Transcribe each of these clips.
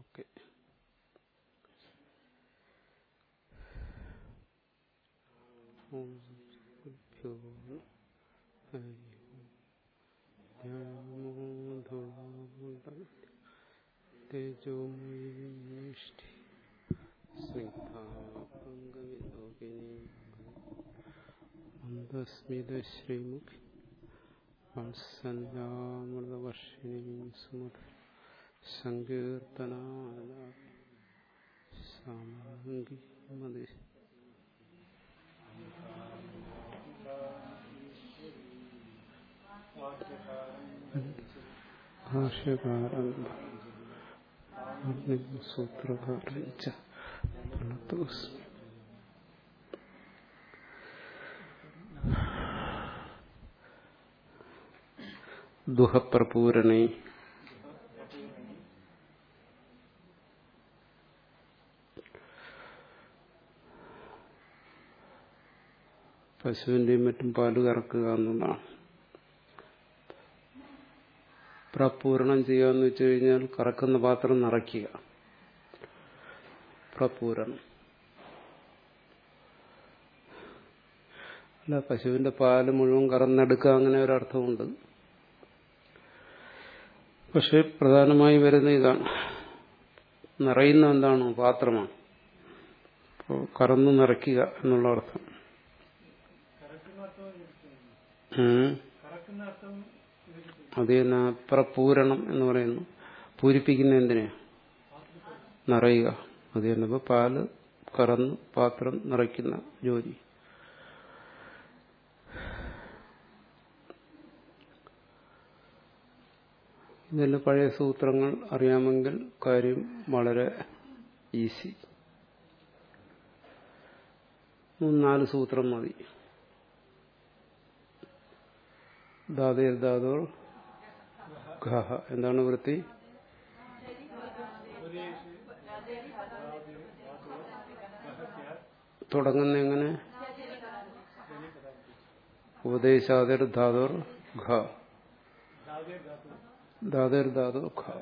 Okay തേജോമിഷ്ടി സ്നിഗ്ധാംഗവിലോകിനി മന്ദസ്മിതശ്രീമുഖി വാത്സല്യാമൃതവർഷിണീം സുമത സങ്കീർത്തനാല സാമാംഗി മതി ഭാഷ്യകാരൻ സൂത്രകാരൻ ച പ്രണതോസ്മി ദുഃഖപ്രപൂരണേ പശുവിന്റെയും മറ്റും പാല് കറക്കുക എന്നുള്ളതാണ് പ്രപൂരണം ചെയ്യുക എന്ന് വെച്ച് കഴിഞ്ഞാൽ കറക്കുന്ന പാത്രം നിറയ്ക്കുക പ്രപൂരണം അല്ല പശുവിന്റെ പാല് മുഴുവൻ കറന്നെടുക്കുക അങ്ങനെ ഒരർത്ഥമുണ്ട് പക്ഷെ പ്രധാനമായി വരുന്ന ഇതാണ് നിറയുന്ന എന്താണ് പാത്രമാണ് അപ്പോൾ കറന്നു നിറയ്ക്കുക എന്നുള്ള അർത്ഥം അത് തന്നെ പ്രപൂരണം എന്ന് പറയുന്നു പൂരിപ്പിക്കുന്ന എന്തിനാ നിറയുക അത് തന്നെ ഇപ്പൊ പാല് കറന്ന് പാത്രം നിറയ്ക്കുന്ന ജോലി ഇതെല്ലാം പഴയ സൂത്രങ്ങൾ അറിയാമെങ്കിൽ കാര്യം വളരെ ഈസി മൂന്നാല് സൂത്രം മതി ധാതേർ ധാതോർ ഘഹ എന്താണ് വൃത്തി തുടങ്ങുന്ന എങ്ങനെ ഉപദേശാതിർ ധാതോർ ഘ ധാതേർ ധാതോർ ഘ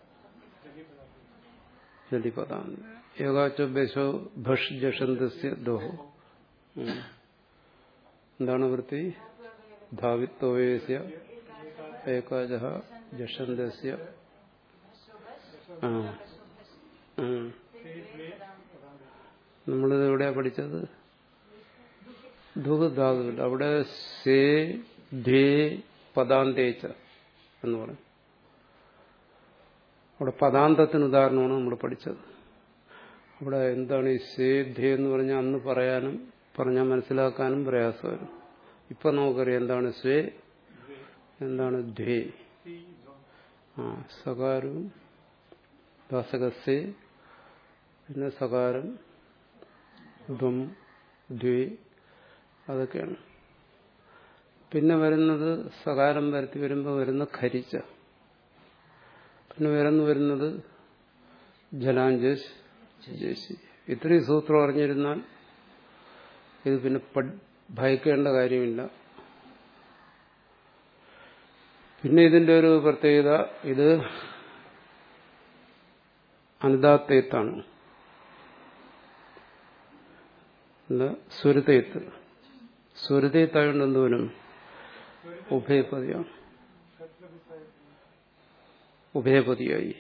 ജലിപദാന്ത ഏകാച്ച ബശോ ഭഷ് ജഷന്തസ്യ ദോഹോ എന്താണ് വൃത്തി ധാവിത്വയസ്യ ഏകാജ ജഷന്തസ്യ നമ്മളിത് എവിടെയാ പഠിച്ചത് ധൂധാതുവിൽ അവിടെ സേ ധേ പദാന്തേച്ച എന്ന് പറയും അവിടെ പദാന്തത്തിന് ഉദാഹരണമാണ് നമ്മൾ പഠിച്ചത് അവിടെ എന്താണ് ഈ സേ ധേ എന്ന് പറഞ്ഞാൽ അന്ന് പറയാനും പറഞ്ഞാൽ മനസ്സിലാക്കാനും പ്രയാസമായിരുന്നു ഇപ്പൊ നമുക്കറിയാം എന്താണ് സ്വേ എന്താണ് ധ്വേ ആ സകാരവും ദാസകസ്യ പിന്നെ സകാരം ധ്വം ദ്വേ അതൊക്കെയാണ് പിന്നെ വരുന്നത് സകാരം വരുത്തി വരുമ്പോൾ വരുന്ന ഖരിച്ച പിന്നെ വരുന്നു വരുന്നത് ജലാഞ്ജസ് ജേശി ഇത്രയും സൂത്രം അറിഞ്ഞിരുന്നാൽ ഇത് പിന്നെ ഭയക്കേണ്ട കാര്യമില്ല പിന്നെ ഇതിന്റെ ഒരു പ്രത്യേകത ഇത് അനുദാത്തേത്താണ് സ്വരുതേത്ത് സ്വരുതേത്തായോണ്ട് എന്തോലും ഉഭയപതിയാണ് ഉഭയപതിയായി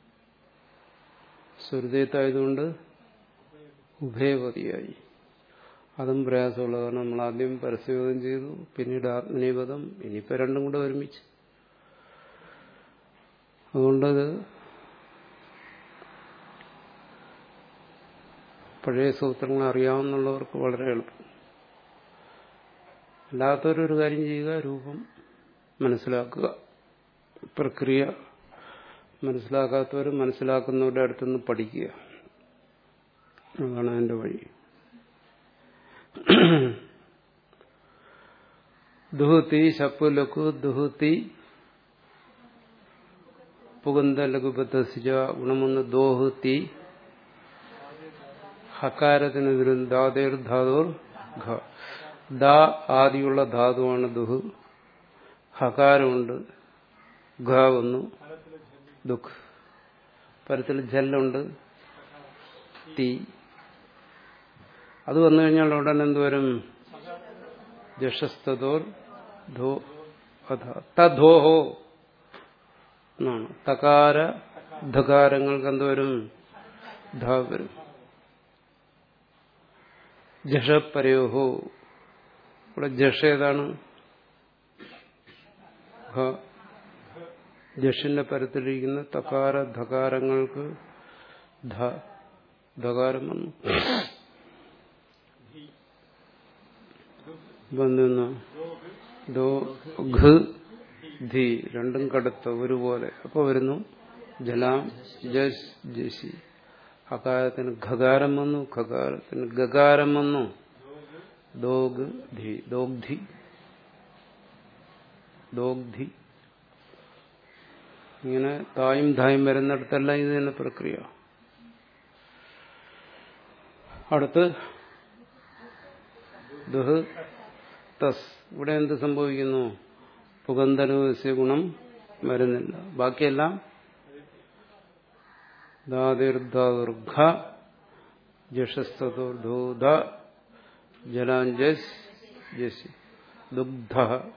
സ്വരുതേത്തായതുകൊണ്ട് ഉഭയപതിയായി അതും പ്രയാസമുള്ള കാരണം നമ്മൾ ആദ്യം പരസ്യബോധം ചെയ്തു പിന്നീട് ആത്മനീപദം ഇനിയിപ്പോൾ രണ്ടും കൂടെ ഒരുമിച്ച് അതുകൊണ്ടത് പഴയ സൂത്രങ്ങൾ അറിയാവുന്നവർക്ക് വളരെ എളുപ്പം അല്ലാത്തവരൊരു കാര്യം ചെയ്യുക രൂപം മനസ്സിലാക്കുക പ്രക്രിയ മനസ്സിലാക്കാത്തവർ മനസ്സിലാക്കുന്നവരുടെ അടുത്തുനിന്ന് പഠിക്കുക അതാണ് അതിൻ്റെ വഴി ദുഹത്തി ശപ്പുലക്കു ദുഹത്തി പുകുന്ത ലഘുബദ്ധസിച്ച ഗുണമൊന്ന് ദോഹത്തി ഹക്കാരത്തിന് വരും ദാതേർ ധാതോർ ഘ ദ ആദിയുള്ള ധാതുവാണ് ദുഹ് ഹകാരമുണ്ട് ഘ വന്നു ദുഃഖ് പരത്തിൽ ജല്ലുണ്ട് തീ അത് വന്നു കഴിഞ്ഞാൽ ഉടൻ എന്തുവരും ജഷസ്തോർ ധോ അധ തധോഹോ എന്നാണ് തകാര ധകാരങ്ങൾക്ക് എന്തുവരും ധ വരും ജഷപരയോഹോ ഇവിടെ ജഷ ഏതാണ് ജഷിന്റെ പരത്തിലിരിക്കുന്ന തകാര ധകാരങ്ങൾക്ക് ധ ധകാരം വന്നു വന്നു ദോ ഘ ധി രണ്ടും കടുത്ത ഒരുപോലെ അപ്പൊ വരുന്നു ജലാം ജസ് ജസി അകാരത്തിന് ഖകാരം വന്നു ഖകാരത്തിന് ഗകാരം വന്നു ദോഗ് ധി ദോഗ്ധി ദോഗ്ധി ഇങ്ങനെ തായും ധായും വരുന്നിടത്തെല്ലാം ഇത് തന്നെ പ്രക്രിയ അടുത്ത് ദുഹ് തസ് ഇവിടെ എന്ത് സംഭവിക്കുന്നു പുകന്തനുവസ്യ ഗുണം വരുന്നില്ല ബാക്കിയെല്ലാം ദാതിർദുർഘ ജഷസ്തൂർധൂത ജലാഞ്ജസ് ജസി ദുഗ്ധ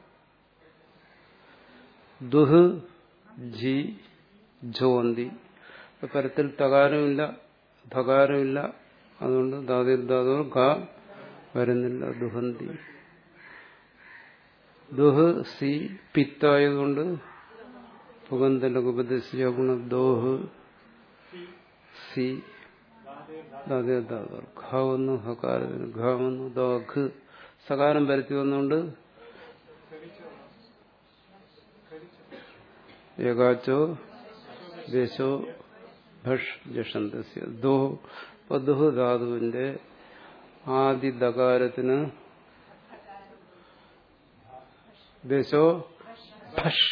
ദുഹ് ജി ജോന്തി പരത്തിൽ തകാരമില്ല ധകാരമില്ല അതുകൊണ്ട് ദാതിർദാതുർ ഘ വരുന്നില്ല ദുഹന്തി ദുഹ് സി പിത്തായതുകൊണ്ട് പുകന്തലകുപദേശിച്ച ഗുണ ദോഹ് സി ഘ വന്നു ഹകാരത്തിന് ഘ വന്നു ദോഘ് സകാരം പരത്തി വന്നുകൊണ്ട് ഏകാച്ചോ ദേശോ ഭഷ് ജഷന്തസ്യ ദോ പദുഹ് ധാതുവിന്റെ ആദി ദകാരത്തിന് ദേശോ ഭഷ്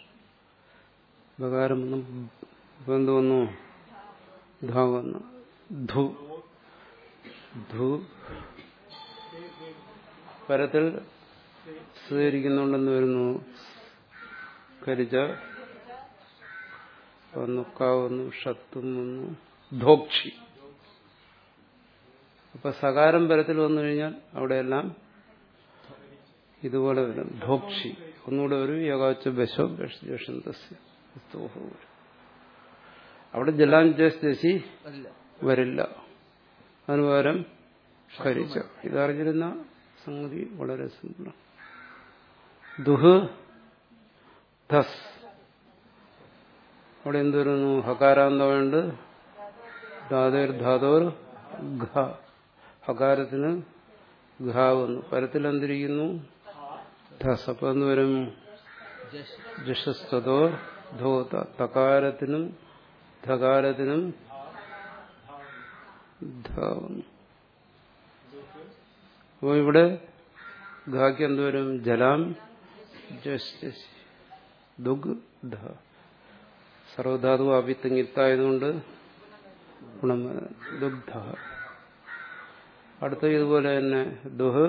ദകാരം വന്നു ഇപ്പൊ എന്ത് വന്നു ധ വന്നു ധു ധു പരത്തിൽ സ്വീകരിക്കുന്നുണ്ടെന്ന് വരുന്നു കരിച്ച വന്നു കാവുന്നു ഷത്തും വന്നു ധോക്ഷി അപ്പൊ സകാരം പരത്തിൽ വന്നു കഴിഞ്ഞാൽ അവിടെയെല്ലാം ഇതുപോലെ വരും ധോക്ഷി ഒന്നുകൂടെ ഒരു യകാച്ച ബശോ ബഷന്തസ്യ അവിടെ ജലാഞ്ജസ് ദശി വരില്ല അതിന് പകരം ഖരിച്ച ഇതറിഞ്ഞിരുന്ന സംഗതി വളരെ സിമ്പിളാണ് ദുഹ് ധസ് അവിടെ എന്ത് വരുന്നു ഹകാരാന്തമുണ്ട് ധാതോർ ധാതോർ ഘ ഹകാരത്തിന് ഘ വന്നു പരത്തിൽ എന്തിരിക്കുന്നു ധസ് അപ്പൊ എന്ന് വരും ജഷസ്തോ ധോത തകാരത്തിനും ധകാരത്തിനും ധ വന്നു അപ്പോ ഇവിടെ ഘാക്ക് എന്തുവരും ജലാം ജസ് ദുഗ് ധ സർവധാതു അഭിത്തിങ്ങിത്തായതുകൊണ്ട് ഗുണം ദുഗ്ധ അടുത്ത ഇതുപോലെ തന്നെ ദുഹ്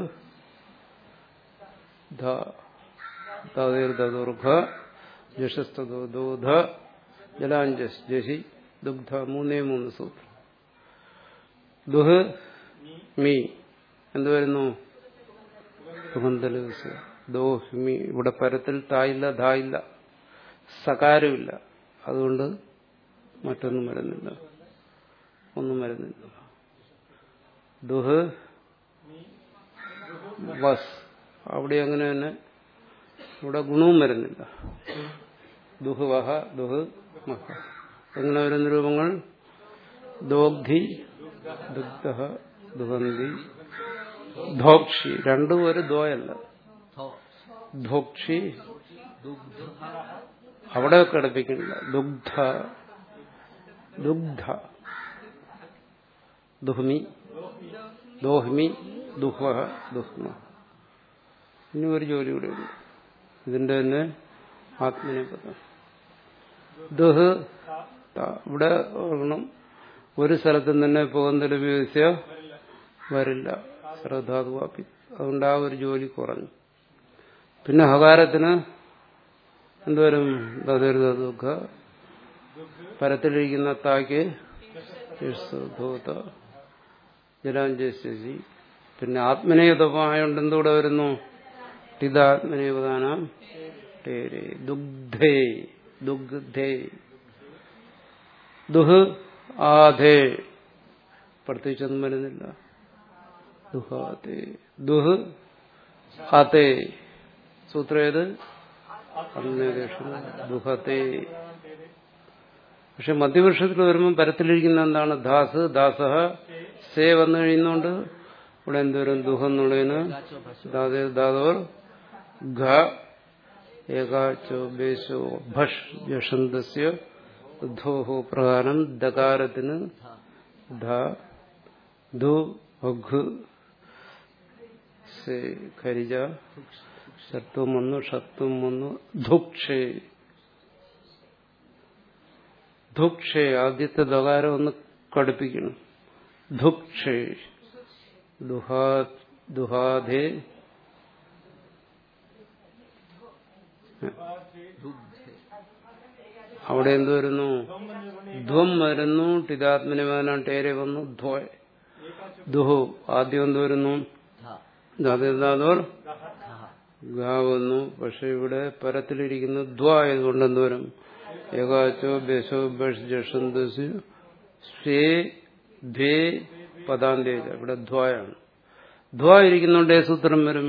ദുർഘ ജഷസ്തൂധ ജലാഞ്ജസ് ജഷി ദുഗ്ധ മൂന്നേ മൂന്ന് സൂത്രം ദുഹ് മീ എന്തുവരുന്നു സുഗന്ധലൂസ് ദോഹ്മി ഇവിടെ പരത്തിൽ തായില്ല ധായില്ല സകാരമില്ല അതുകൊണ്ട് മറ്റൊന്നും വരുന്നില്ല ഒന്നും വരുന്നില്ല ദുഹ് വസ് അവിടെ അങ്ങനെ തന്നെ ഇവിടെ ഗുണവും വരുന്നില്ല ദുഹ് വഹ ദുഹ് മഹ എങ്ങനെ വരുന്ന രൂപങ്ങൾ ദോഗ്ധി ദുഗ്ധ ദുഹന്തി ധോക്ഷി രണ്ടും ഒരു ദ്വയല്ല ധോക്ഷി അവിടെ കിടപ്പിക്കുന്നില്ല ദുഗ്ധ ദുഗ്ധ ദുഹ്മി ദോഹ്മി ദുഹ്വ ദുഹ്മ ഇനി ഒരു ജോലി കൂടെ ഉണ്ട് ഇതിന്റെ തന്നെ ആത്മനെ പദം ദുഹ് ഇവിടെ ഓർക്കണം ഒരു സ്ഥലത്തും തന്നെ പുകന്തൽ ഉപയോഗിച്ച വരില്ല ശ്രദ്ധാതുവാപ്പി അതുകൊണ്ട് ആ ഒരു ജോലി കുറഞ്ഞു പിന്നെ ഹകാരത്തിന് എന്തുവരും ദുഃഖ പരത്തിലിരിക്കുന്ന താക്ക് ധൂത ജലാഞ്ജി പിന്നെ ആത്മനേയതമായോണ്ട് എന്തുകൂടെ വരുന്നു ടിതാത്മനേപദാന ടേരെ ദുഗ്ധേ ദുഗ്ധേ ദുഹ് ആധേ പ്രത്യേകിച്ചൊന്നും വരുന്നില്ല ദുഹാതേ ദുഹ് ആതേ സൂത്രം ഏത് ദുഹത്തെ പക്ഷെ മധ്യപക്ഷത്തിൽ വരുമ്പോൾ പരത്തിലിരിക്കുന്ന എന്താണ് ദാസ് ദാസഹ സേ വന്നു കഴിയുന്നോണ്ട് ഇവിടെ എന്തോരം ദുഹം എന്നുള്ളതിന് ദാതേ ദാതോർ ഘ ഏകാച്ചോ ബേശോ ഭഷ് യഷന്തസ്യ ധോഹോ പ്രകാരം ദകാരത്തിന് ധ ധു ഒഘ് സേ ഖരിജ ഷത്വം വന്നു ഷത്വം വന്നു ധുക്ഷേ ധുക്ഷേ ആദ്യത്തെ ദകാരം ഒന്ന് കടുപ്പിക്കണം ധുക്ഷേ ദുഹാ ദുഹാധേ അവിടെ എന്ത് വരുന്നു ധ്വം വരുന്നു ടിതാത്മനിമാന ടേരെ വന്നു ധ്വ ദുഹു ആദ്യം എന്ത് വരുന്നു ദാതോർ ഗാ വന്നു പക്ഷെ ഇവിടെ പരത്തിലിരിക്കുന്ന ധ്വ ആയതുകൊണ്ട് എന്ത് വരും ഏകാച്ചോ ബേശോ ബഷ് ജഷന്തസ് സ്വേ ധ്വേ പദാന്തേജ ഇവിടെ ധ്വയാണ് ധ്വ ഇരിക്കുന്നുണ്ട് സൂത്രം വരും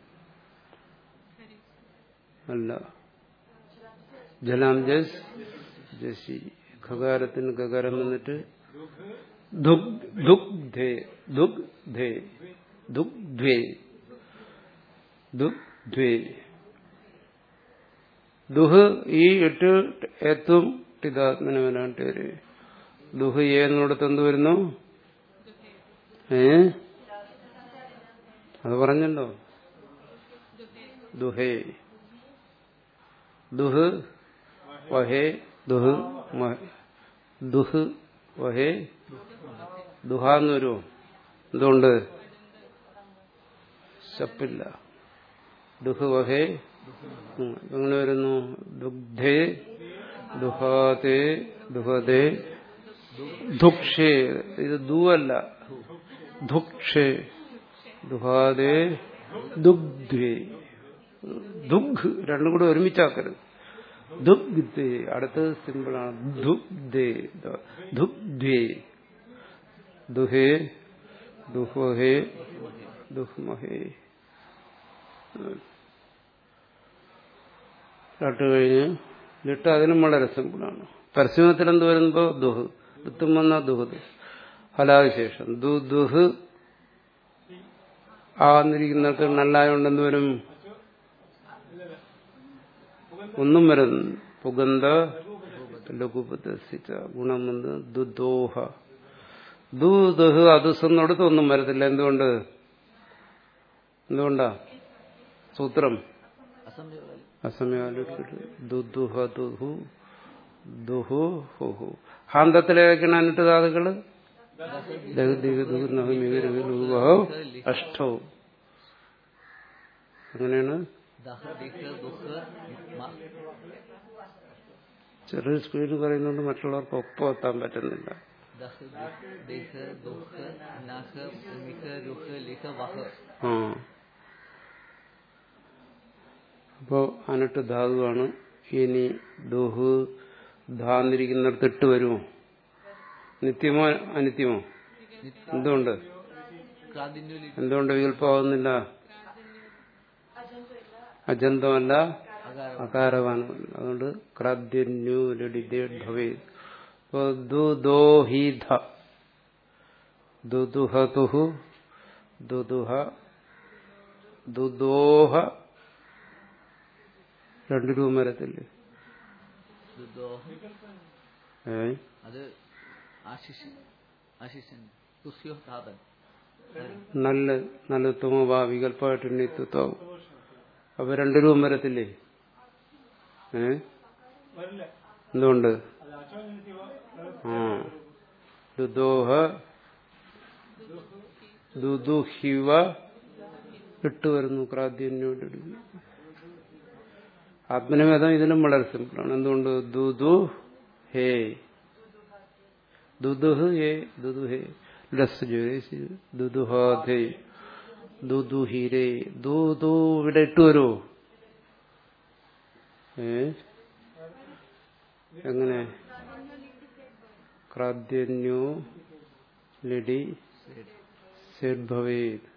അല്ല ജലാം ജസ് ജസി ഖകാരത്തിന് ഖകാരം വന്നിട്ട് ദുഗ്ധേ ദുഗ്ധേ ദുഗ്ധ്വേ ദുഗ്ധ്വേ ദുഹ് ഈ എട്ട് ഏറ്റവും ടിതാത്മനവനാണ്ട് പേര് ദുഹ് എന്നിടത്ത് എന്ത് വരുന്നു ഏ അത് പറഞ്ഞല്ലോ ദുഹേ ദുഹ് വഹേ ദുഹ് ദുഹ് വഹേ ദുഹാന്ന് വരുമോ എന്തുകൊണ്ട് ശപ്പില്ല ദുഹ് വഹേ എങ്ങനെ വരുന്നു ദുഗ്ധേ ദുഹാതേ ദുഹതേ ദുക്ഷേ ഇത് ദുവല്ല ദുക്ഷേ ദുഹാദേ ദുഗ്ധേ ദുഗ് രണ്ടും കൂടെ ഒരുമിച്ചാക്കരുത് ദുഗ്ധേ അടുത്തത് സിമ്പിളാണ് ദുഗ്ധേ ദുഗ്ധേ ദുഹേ ദുഹേ ദുഹ്മഹേ ലിട്ട് കഴിഞ്ഞ് ലിട്ട് അതിനും വളരെ സിമ്പിളാണ് പരസ്യമത്തിൽ എന്ത് വരുമ്പോ ദുഹ് ദുത്തും വന്ന ദുഹ് ഫലാവിശേഷം ദു ദുഹ് ആന്നിരിക്കുന്നിടത്ത് നല്ലായോണ്ടെന്ന് വരും ഒന്നും വരുന്നു പുഗന്ധ ലഘുപദസിച്ച ഗുണം വന്ന് ദുദോഹ ദുദഹ് അതുസെന്നടുത്ത് ഒന്നും വരത്തില്ല എന്തുകൊണ്ട് എന്തുകൊണ്ടാ സൂത്രം അസമയാലിട്ട് ദുദുഹ ദുഹു ദുഹു ഹുഹു ഹാന്തത്തിലേക്കാണ് അനിട്ട് ധാതുക്കള് അഷ്ടവും അങ്ങനെയാണ് ചെറിയ സ്പീഡ് പറയുന്നതുകൊണ്ട് മറ്റുള്ളവർക്ക് ഒപ്പം എത്താൻ പറ്റുന്നില്ല ആ അപ്പോ അനട്ട് ധാതുവാണ് ഇനി ദുഹ് ധാന്നിരിക്കുന്നിടത്ത് ഇട്ട് വരുമോ നിത്യമോ അനിത്യമോ എന്തുകൊണ്ട് എന്തുകൊണ്ട് വികല്പമാകുന്നില്ല അജന്തമല്ല അകാരവാനുമല്ല അതുകൊണ്ട് ക്രാദ്യന്യു ലഡിതേ ഭവേ ദുദോഹീധ ദുദുഹതുഹു ദുദുഹ ദുദോഹ രണ്ടു രൂപ വരത്തില്ലേ ഏ അത് ആശിഷൻ തുസ്യോധാതൻ നല്ല നല്ല തുമവാ വികല്പമായിട്ട് നിത്യത്വം അപ്പൊ രണ്ടു രൂപം വരത്തില്ലേ ഏ എന്തുകൊണ്ട് ആ ദുദോഹ ദുദുഹിവ ഇട്ട് വരുന്നു ക്രാദ്യന്യോട് ആത്മനിവേദം ഇതിലും വളരെ സിമ്പിളാണ് എന്തുകൊണ്ട് ദുദു ഹേ ദുദുഹ് ഹേ ദുദുഹേ ലസ് ജോസി ദുദുഹാധേ ദുദുഹിരേ ദുദു ഇവിടെ ഇട്ട് വരുമോ ഏ എങ്ങനെ ക്രാദ്യന്യോ ലിഡി സെഡ്ഭവേത്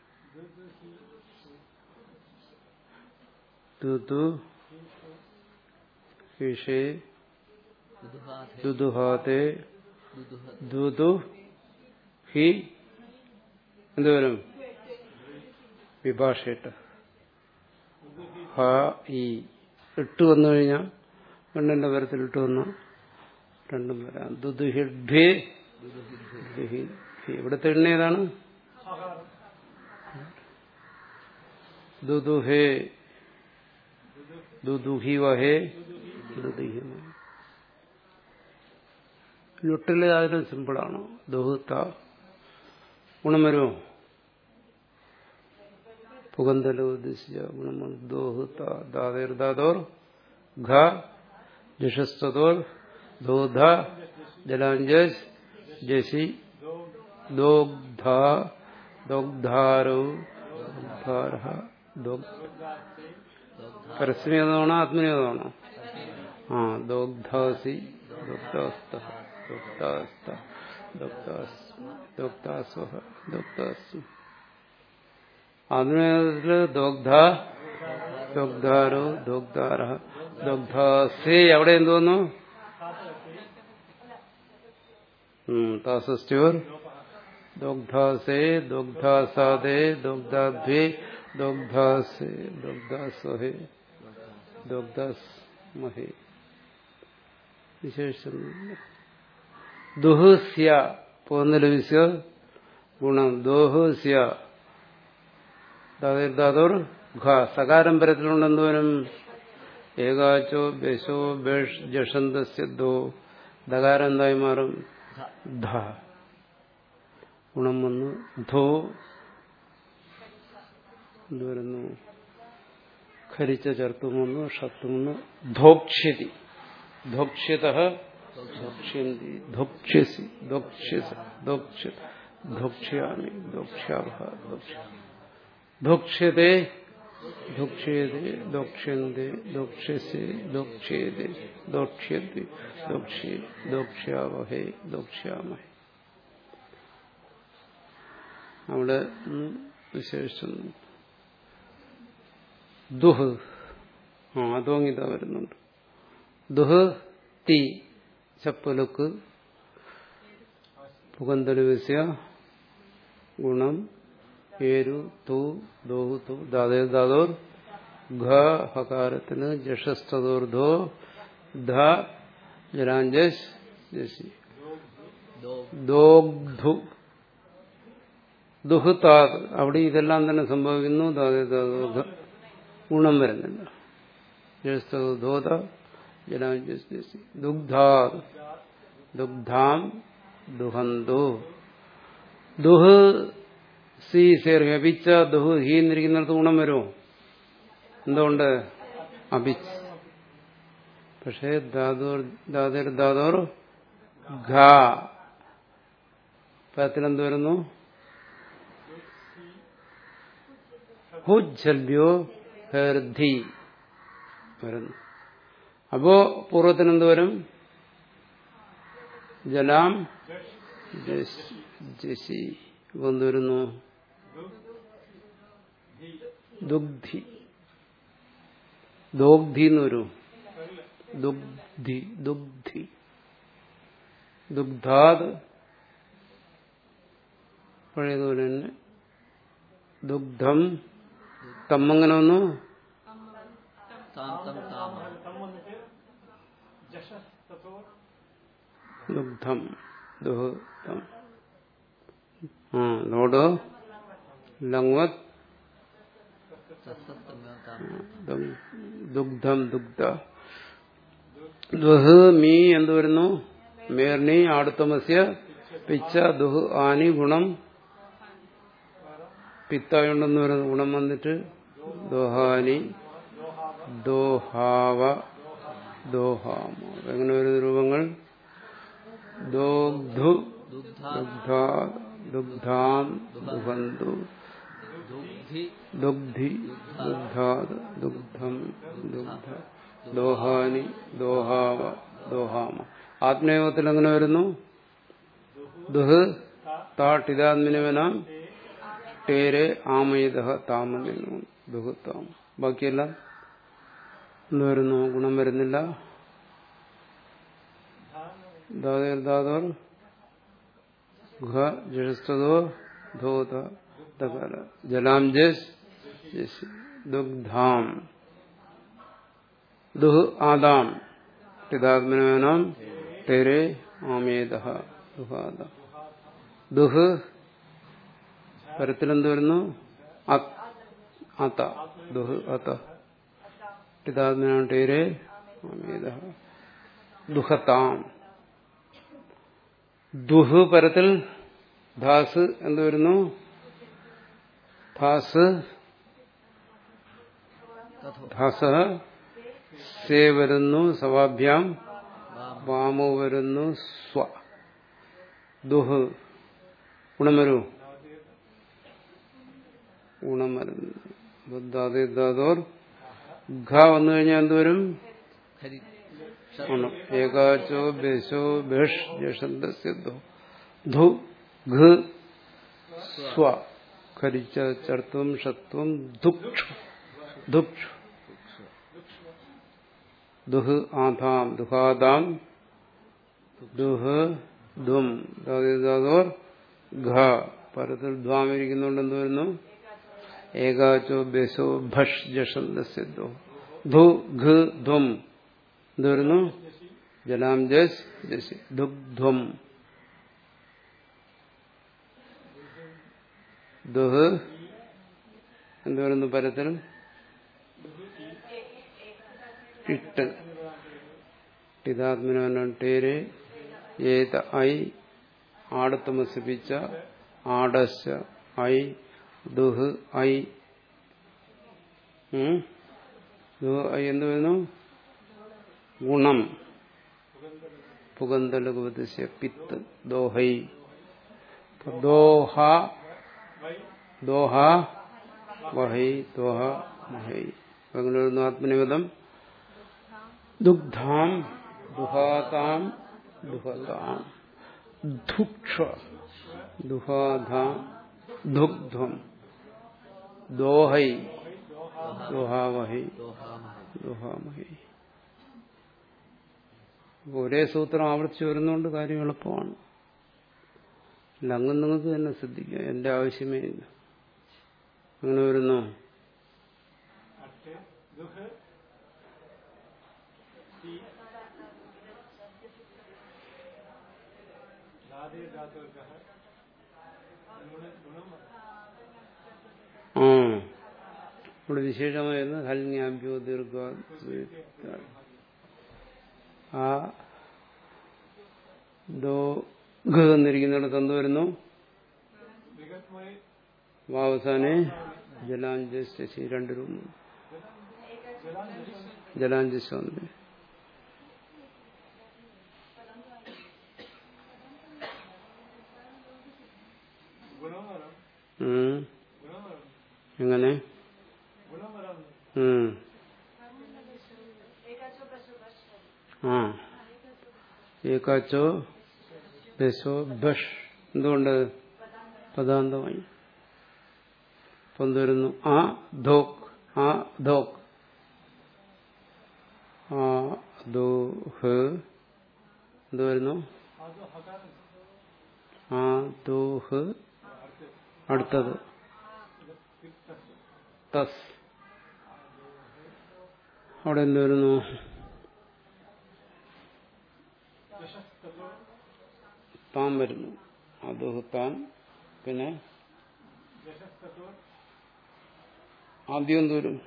ദുദു ഹിഷേ ദുദുഹാധേ ദുദുഹാതെ ദുദുഹ ദുദു ഹി എന്തുവരും വിഭാഷയിട്ട് ഹ ഈ ഇട്ട് വന്നു കഴിഞ്ഞാൽ പെണ്ണിന്റെ പരത്തിൽ ഇട്ട് വന്നു രണ്ടും വരാം ദുദുഹിഡ്ഭേ ദുദുഹി ഹി. ഇവിടുത്തെ എണ്ണ ഏതാണ് ദുദുഹേ ദുദുഹി വഹേ ദുദുഹി ലുട്ടിലെ അതിലും സിമ്പിളാണ് ദുഹുത്ത ഗുണം വരുമോ പുകന്തല ഉദ്ദേശിച്ച ഗുണം ദോഹുത്ത ദാതേർ ദാതോർ ഘ ജഷസ്തോർ ദോധ ജലാഞ്ജസ് ജസി ദോഗ്ധ ദോഗ്ധാരോ ദോഗ്ധാരഃ ദോഗ് പരസ്യമേതാണോ ആത്മനേതാണോ ആ ദോഗ്ധാസി ദോഗ്ധാസ്ത ദോഗ്ധാസ്ത ദോഗ്ധാസ് ദോഗ്ധാസ്വഹ ദോഗ്ധാസ്മി ആത്മനേതത്തില് ദോഗ്ധ ദോഗ്ധാരോ ദോഗ്ധാര ദോഗ്ധാസേ അവിടെ എന്തോന്നു താസസ്റ്റ്യോർ ദോഗ്ധാസേ ദോഗ്ധാസാദേ ദോഗ്ധാധ്വേ ദോഗ്ധാസേ ദോഗ്ധാസ്വഹേ ദോഗ്ധാസ് മഹേ വിശേഷം ദുഹസ്യ പോന്ന ലഭിച്ച ഗുണം ദോഹസ്യ ദാതോർ ഘ സകാരം പരത്തിലുണ്ടെന്തോനും ഏകാച്ചോ ബശോ ബേഷ് ജഷന്തസ്യ ദോ ദകാരം എന്തായി മാറും ധ ഗുണം വന്നു ധോ എന്തുവരുന്നു ഖരിച്ച ചേർത്തും വന്നു ഷത്തും വന്നു ധോക്ഷ്യതി ധോക്ഷ്യത ധോക്ഷ്യന്തി ധോക്ഷ്യസി ധോക്ഷ്യസ ധോക്ഷ്യ ധോക്ഷ്യാമി ധോക്ഷ്യാവഹ ധോക്ഷ്യ ധോക്ഷ്യത്തെ ധോക്ഷ്യത്തെ ധോക്ഷ്യന്തെ ധോക്ഷ്യസി ധോക്ഷ്യത്തെ ധോക്ഷ്യത്തി ധോക്ഷ്യ ധോക്ഷ്യാവഹേ ധോക്ഷ്യാമഹേ അവിടെ വിശേഷം ദുഹ് ആ അതോങ്ങിത വരുന്നുണ്ട് ദുഹ് തീ ചപ്പലുക്ക് പുകന്തലുവസ്യ ഗുണം ഏരു തു ദോഹു തു ദാതേ ദാതോർ ഘ ഹകാരത്തിന് ജഷസ്തോർധോ ധ ജലാഞ്ജസ് ജസി ദോഗ്ധു ദുഹുത്താത് അവിടെ ഇതെല്ലാം തന്നെ സംഭവിക്കുന്നു ദാതേ ദാതോർ ഗുണം വരുന്നില്ല ജസ്തോധോത ജലാഞ്ജസ് ജസി ദുഗ്ധാ ദുഗ്ധാം ദുഹന്തു ദുഹ് സി സേർ അപിച്ച ദുഹ് ഹി എന്നിരിക്കുന്നിടത്ത് ഗുണം വരുമോ എന്തുകൊണ്ട് അപിച്ച് പക്ഷേ ദാദോർ ദാദർ ദാദോർ ഘ പദത്തിലെന്ത് വരുന്നു ഹുജൽബ്യോ ഹെർധി വരുന്നു അപ്പോ പൂർവ്വത്തിന് എന്ത് വരും ജലാം ജസി എന്ത് വരുന്നു ദുഗ്ധി ദോഗ്ധി എന്ന് വരും ദുഗ്ധി ദുഗ്ധി ദുഗ്ധാത് പഴയതുപോലെ തന്നെ ദുഗ്ധം തമ്മങ്ങനെ വന്നു താം തം താമ ദുഗ്ധം ദുഹം ആ ലോഡ് ലങ്വത് സസ്തമ്യം താം ദം- ദുഗ്ധം ദുഗ്ധ ദുഹ് മീ എന്ത് വരുന്നു മേർണി ആടുത്തമസ്യ പിച്ച ദുഹ് ആനി ഗുണം പിത്തായുണ്ടെന്ന് വരുന്ന ഗുണം വന്നിട്ട് ദോഹാനി ദോഹാവ ദോഹാമ എങ്ങനെ വരുന്ന രൂപങ്ങൾ ദോഗ്ധു दुग्धा ദുഗ്ധാ ദുഗ്ധാം ദുഹന്തു दुग्धि ദുഗ്ധി ദുഗ്ധാത് ദുഗ്ധം ദുഗ്ധ ദോഹാനി ദോഹാവ ദോഹാമ ആത്മയോഗത്തിൽ എങ്ങനെ വരുന്നു ദുഹ് താട്ടിതാത്മിനുവനാം ടേരെ ആമയത താമെന്നു ദുഹത്താം ബാക്കിയെല്ലാം എന്ത് വരുന്നു ഗുണം വരുന്നില്ല ദാതോർ ഘ ജസ്തോ ധോത ദകാല ജലാം ജസ് ജസ് ദുഗ്ധാം ദുഹ് ആദാം പിതാത്മനാം ടേരെ ആമേദ ദുഹാദ ദുഹ് പരത്തിലെന്ത് വരുന്നു അത് അത ദുഹ് അത പിതാത്മനാം ടേരെ ആമേദ ദുഹത്താം ദുഹ് പരത്തിൽ ധാസ് എന്ത് വരുന്നു ധാസ് तथो ധാസ സേ വരുന്നു സവാഭ്യാം वाम വാമു വരുന്നു സ്വ ദുഹ് ഗുണം വരൂ ഗുണം വരുന്നു ബുദ്ധാദി ദാതോർ ഘ വന്നു കഴിഞ്ഞാൽ എന്ത് വരും खरी ഗുണം ഏകാചോ ബേശോ ബേഷ് ജഷന്തസ്യ ദു ധു ഘ് സ്വ ഖരിച്ച ചർത്തും ഷത്വം ദുക്ഷ ദുക്ഷ ദുഹ് ആധാം ദുഹാദാം ദുഹ് ദും ദാതോർ ഘ പരത്തിൽ ധ്വാം ഇരിക്കുന്നുണ്ട് എന്ത് വരുന്നു ഏകാചോ ബേശോ ഭഷ് ജഷന്തസ്യ ദു ധു ഘ് ധ്വം എന്ത് വരുന്നു ജലാം ജസ് ജസ് ദുഗ്ധ്വം ദുഹ് എന്ത് വരുന്നു പരത്തിൽ ഇട്ട് ടിതാത്മനോനം ടേര് ഏത ഐ ആടത്തമസിപ്പിച്ച ആടശ ഐ ദുഹ് ഐ ഉം? ദുഹ് ഐ എന്ത് വരുന്നു ഗുണം പുകന്തലകുപതിശ പിത്ത് ദോഹൈ അപ്പൊ ദോഹ ദോഹ വഹൈ ദോഹ മഹൈ അങ്ങനെ വരുന്നു ആത്മനിപദം ദുഗ്ധാം ദുഹാതാം ദുഹതാം ദുക്ഷ ദുഹാധാം ദുഗ്ധം ദോഹൈ ദുഹാവഹൈ दोहामहे ദുഹാമഹൈ ഒരേ സൂത്രം ആവർത്തിച്ച് വരുന്നതുകൊണ്ട് കാര്യം എളുപ്പമാണ് അല്ല അങ്ങ് നിങ്ങൾക്ക് തന്നെ ശ്രദ്ധിക്കാം എന്റെ ആവശ്യമേ ഇല്ല അങ്ങനെ വരുന്നു ആ ഇവിടെ വിശേഷമായിരുന്നു ഹൽന്യാഭ്യോ ദീർഘ ആ ദോ ഘ എന്നിരിക്കുന്നിടത്ത് എന്ത് വരുന്നു വാവസാനെ ജലാഞ്ജി രണ്ട് രൂപ ജലാഞ്ജസ് വന്നു ഉം. എങ്ങനെ ഉം. ആ ഏകാച്ചോ ബസോ ബഷ് എന്തുകൊണ്ട് പദാന്തമായി ഇപ്പൊ എന്ത് വരുന്നു ആ ധോക് ആ ധോക് ആ ദോഹ് എന്ത് വരുന്നു ആ ദോഹ് അടുത്തത് തസ് അവിടെ എന്ത് വരുന്നു താൻ വരുന്നു അദോഹ് താൻ പിന്നെ ആദ്യം എന്ത് വരും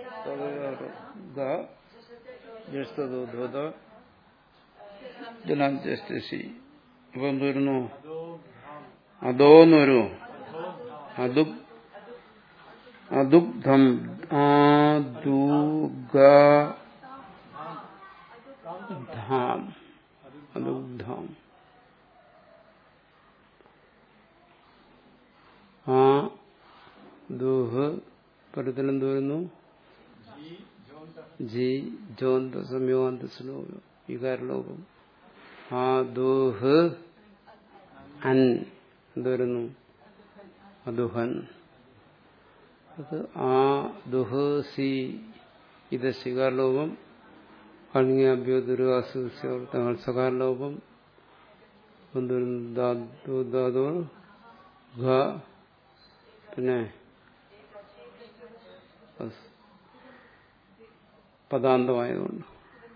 ജലാഞ്ചി അപ്പൊ എന്ത് വരുന്നു അതോന്ന് വരുമോ അതു അതുഗ്ധം ആദുഗാം അതുഗ്ധാം ദുഹ് പരത്തിൽ എന്ത് വരുന്നു ജി ജോന്ത സംയോഗാന്ത ശ്ലോകം വികാരലോകം ആ ദുഹ് അൻ എന്ത് വരുന്നു അദുഹൻ അത് ആ ദുഹ് സി ഇത് ശികാരലോകം കണ്യാഭ്യോദുരാസുതങ്ങൾ സകാരലോകം എന്തുവരുന്നു ധാതു ധാതു ഘ പിന്നെ പദാന്തമായതുകൊണ്ട്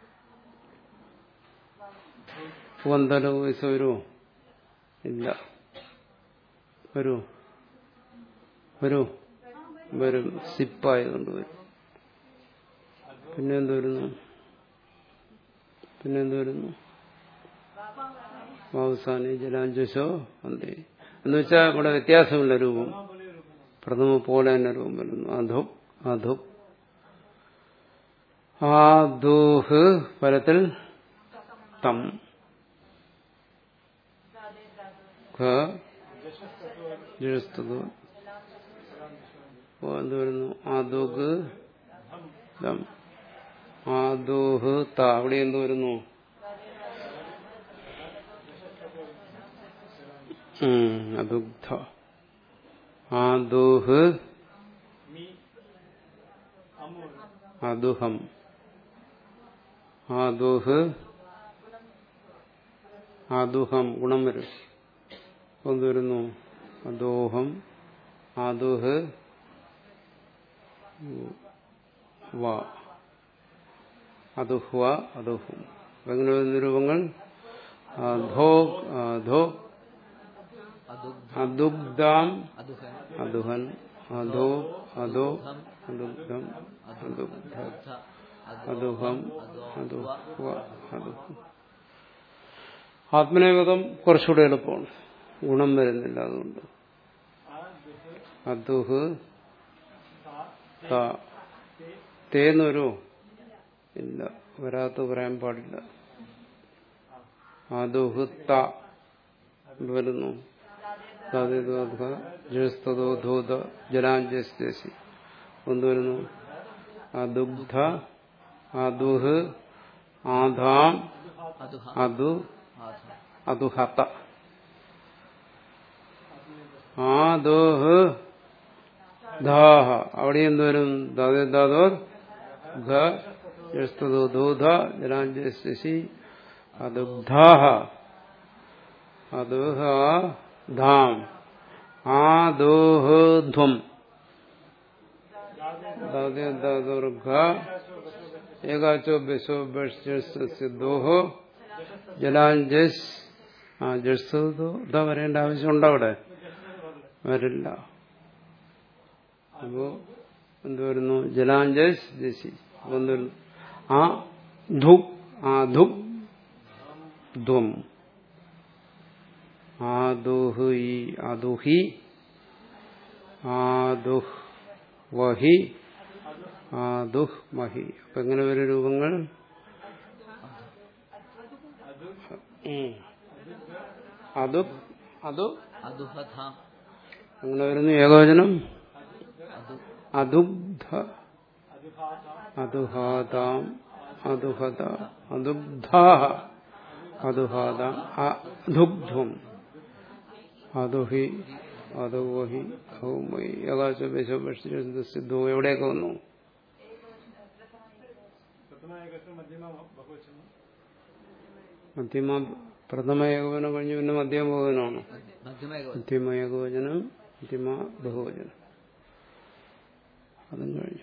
വന്തല വയസ്സ് വരുമോ ഇല്ല വരൂ വരൂ വരും സിപ്പായതുകൊണ്ട് വരും പിന്നെ എന്ത് വരുന്നു പിന്നെ എന്ത് വരുന്നു അവസാനി ജലാഞ്ജസോ അന്തേ എന്ന് വെച്ചാൽ ഇവിടെ വ്യത്യാസമില്ല രൂപം പ്രഥമ പോലെ തന്നെ രൂപം വരുന്നു അധു അധു ആദൂഹ് പരത്തിൽ തം എന്ത് വരുന്നു ആദൂഹ് ദം ആദൂഹ് ത അവിടെ എന്ത് വരുന്നു അദുഗ്ധ ആദൂഹ് അദുഹം ആദൂഹ് ആദുഹം ഗുണം വരും എന്ത് വരുന്നു അദോഹം ആദുഹ് വ അദുഹ്വ അദുഹം എങ്ങനെ വരുന്ന രൂപങ്ങൾ അധോ അധോ അദുഗ്ധാം അദുഹൻ അദുഹൻ അധോ അധോ അദുഗ്ധം അദുഗ്ധ അദുഹം അദുഹ്വ അദുഹം ആത്മനേപദം കുറച്ചുകൂടെ എളുപ്പമാണ് ഗുണം വരുന്നില്ല അതുകൊണ്ട് അദുഹ് തേന്ന് വരുമോ ഇല്ല വരാത്ത പറയാൻ പാടില്ല അദുഹ് ത വരുന്നു ജസ്തോ ധൂത ജലാഞ്ജസ്തി ഒന്ന് വരുന്നു അദുഗ്ധ അദുഹ് ആധാം അദുഹ അദു ആധ അതുഹത ആദോഹ് ധാഹ അവിടെ എന്തുവരും ദാദോ ഘസ്തോ ദൂധ ജലാഞ്ജസി അതുഗ്ധാഹ അതുഹ ധാം ആദോഹ് ധ്വം ദാദോർഘ ഏകാച്ചോ ബെസോ ബോഹോ ജലാഞ്ജസ് ആ ജസ് ഇതാ വരേണ്ട ആവശ്യമുണ്ടോ അവിടെ വരില്ല അപ്പോ എന്ത് വരുന്നു ജലാഞ്ജസ് ജസി അപ്പൊ എന്ത് വരുന്നു ആ ധു ആ ധു ധ്വം ആദുഹ് ഈ ആദുഹി ആദുഹ് വഹി ആദുഹ് മഹി അപ്പൊ എങ്ങനെ വരും രൂപങ്ങൾ ഉം. അതു അതു അദുഹധാം അങ്ങനെ വരുന്നു ഏകവചനം അദു അതുഗ്ധ അതുഹാതാം അതുഹത അതുഗ്ധാഹ അതുഹാതാം അദുഗ്ധം അതുഹി അതുവഹി ഔമയി യകാശോ എവിടെയൊക്കെ വന്നു മധ്യമ പ്രഥമ ഏകവചനം കഴിഞ്ഞ് പിന്നെ മധ്യമ ബഹുവചനമാണ് മധ്യമ ഏകവചനം മധ്യമ ഏകവചനം മധ്യമ ബഹുവചനം അതും കഴിഞ്ഞു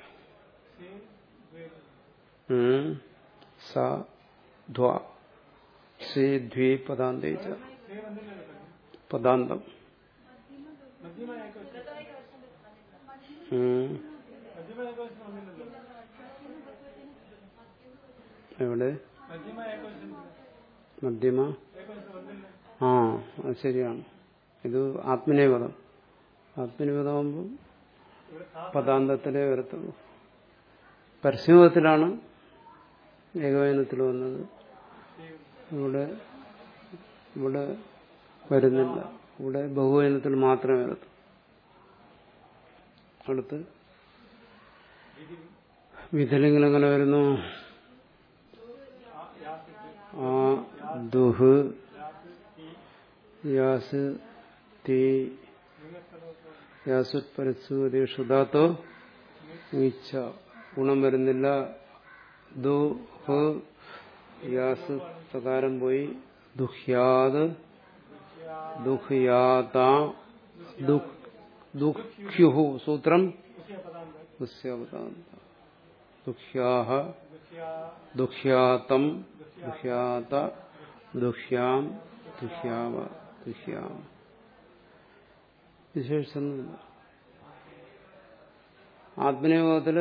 ഉം. സ ധ്വ സി ദ്വി പദാന്തേച്ച പദാന്തം ഉം. എവിടെ മധ്യമ ആ അത് ശരിയാണ് ഇത് ആത്മനേപദം ആത്മനിപദമാകുമ്പോൾ പദാന്തത്തിലേ വരത്തുള്ളൂ പരസ്യപദത്തിലാണ് ഏകവചനത്തിൽ വന്നത് ഇവിടെ ഇവിടെ വരുന്നില്ല ഇവിടെ ബഹുവചനത്തിൽ മാത്രമേ വരത്തു അടുത്ത് വിധലിംഗം എങ്ങനെ വരുന്നു ആ ദുഹ് യാസ് തീ യാസുത് പരസ്വതി ഷുദാത്തോ നീച്ച ഗുണം വരുന്നില്ല ദു ഹ് യാസ് പ്രകാരം പോയി ദുഹ്യാത് ദുഹ്യാത ദുഃഖ്യുഹു സൂത്രം ദുസ്യവതാന്ത ദുഃഖ്യാഹ ദുഃഖ്യാതം ദുഃഖ്യാത ദുഃഖ്യാം ദുഃഖ്യാവ ദുഃഖ്യാം വിശേഷിച്ചൊന്നുമില്ല ആത്മനിയോഗത്തില്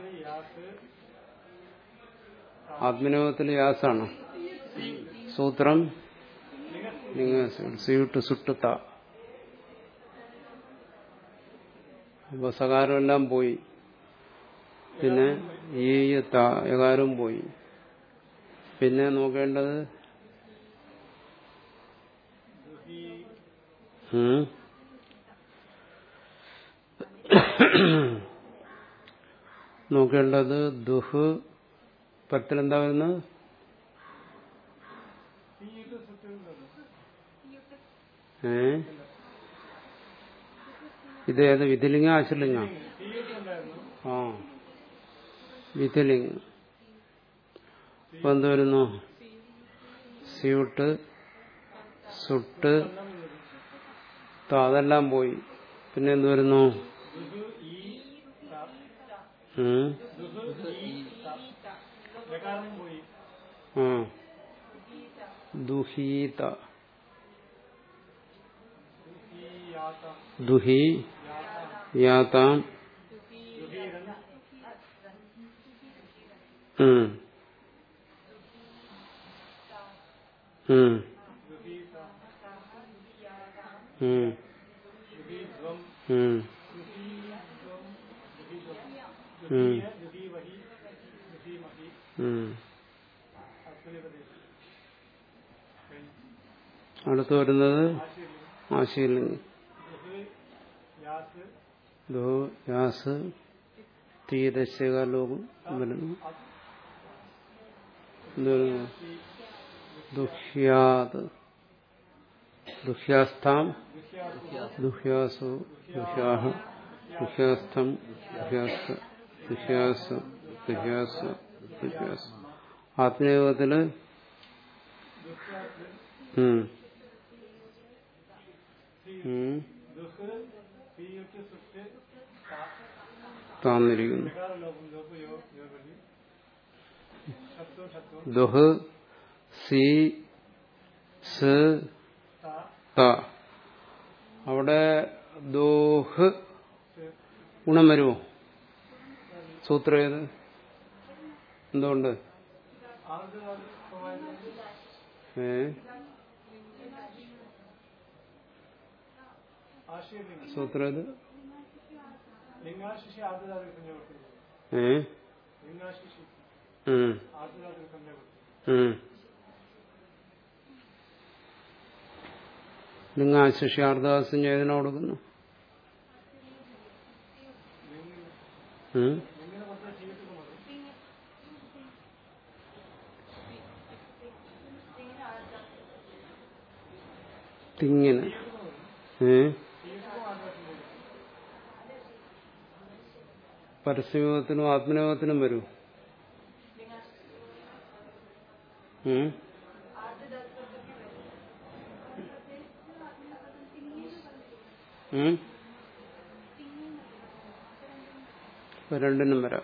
ആത്മനിയോഗത്തില് യാസാണ് സൂത്രം നിങ്ങൾ സീട്ട് സുട്ടുത്ത അപ്പൊ സകാരമെല്ലാം പോയി പിന്നെ ഈ യകാരവും പോയി പിന്നെ നോക്കേണ്ടത് ഉം. നോക്കേണ്ടത് ദുഹ് പത്തിലെന്താ വരുന്നത് ഏ ഇത് ഏത് വിധിലിംഗ ആശലിംഗ ആ വിധിലിംഗ ഇപ്പൊ എന്ത് വരുന്നു സ്യൂട്ട് സുട്ട് ത അതെല്ലാം പോയി പിന്നെ എന്ത് വരുന്നു ഉം? ആ ദുഹീത ദുഹി യാതാം ഉം. ഉം. ഉം. ഉം. ഉം. ഉം. അടുത്ത് വരുന്നത് ആശീലിംഗം ദോ യാസ് തീരശകാലോകം വരുന്നു എന്ത് വരുന്നു ദുഹ്യാത് ദുഹ്യാസ്ഥാം ദുഹ്യാസു ദുഹ്യാഹ ദുഹ്യാസ്ഥം ദുഹ്യാസ ദുഹ്യാസ ദുഹ്യാസ ദുഹ്യാസ ആത്മയോഗത്തില് ഉം. ഉം. താന്നിരിക്കുന്നു ദുഹ് സി സ് ത അവിടെ ദോഹ് ഗുണം വരുമോ സൂത്രം ഏത് എന്തുകൊണ്ട് ഏ സൂത്രം ഏത് ലിംഗാശിഷി ആദ്യധാതു സംയോഗത്തിൽ ഏ ലിംഗാശിഷി ഉം. ആദ്യധാതു സംയോഗത്തിൽ ഉം. നിങ്ങൾ ആശിഷി അർദ്ധാസം ഏതിനാ കൊടുക്കുന്നു ഉം? ലിംഗിനെ മൊത്തം ചെയ്തിട്ട് മതി തിങ്ങിന് ഏ പരസ്യയോഗത്തിനും ആത്മനിയോഗത്തിനും വരൂ ഉം? ഉം? ഇപ്പൊ രണ്ടിനും വരാം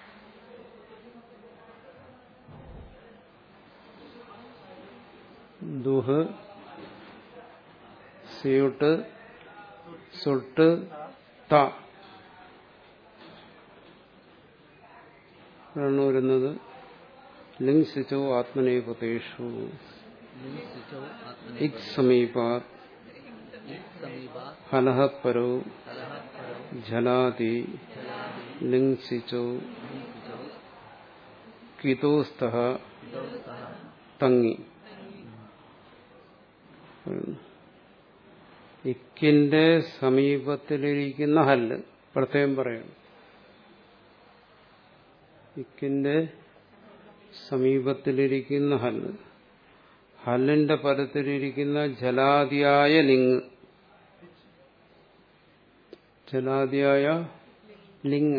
ദുഹ് സിയുട്ട് സുട്ട് ത ആണ് വരുന്നത് ലിംഗിച്ചോ ആത്മനേപതേഷു ലിംസിച്ചോ ആത്മനെ ഇക് സമീപാത് സമീപാ ഹലഹ പരോ കലഹ പരോ ജലാതി ലിംഗിച്ചോ ലിംസിച്ചോ കിതോസ്ത ഇതോസ്തഃ തങ്ങി ഇക്കിന്റെ സമീപത്തിലിരിക്കുന്ന ഹല്ല് പ്രത്യേകം പറയണം ഇക്കിന്റെ സമീപത്തിലിരിക്കുന്ന ഹല്ല് ഹല്ലിന്റെ പരത്തിലിരിക്കുന്ന ജലാദിയായ ലിങ് ജലാദിയായ ലിങ്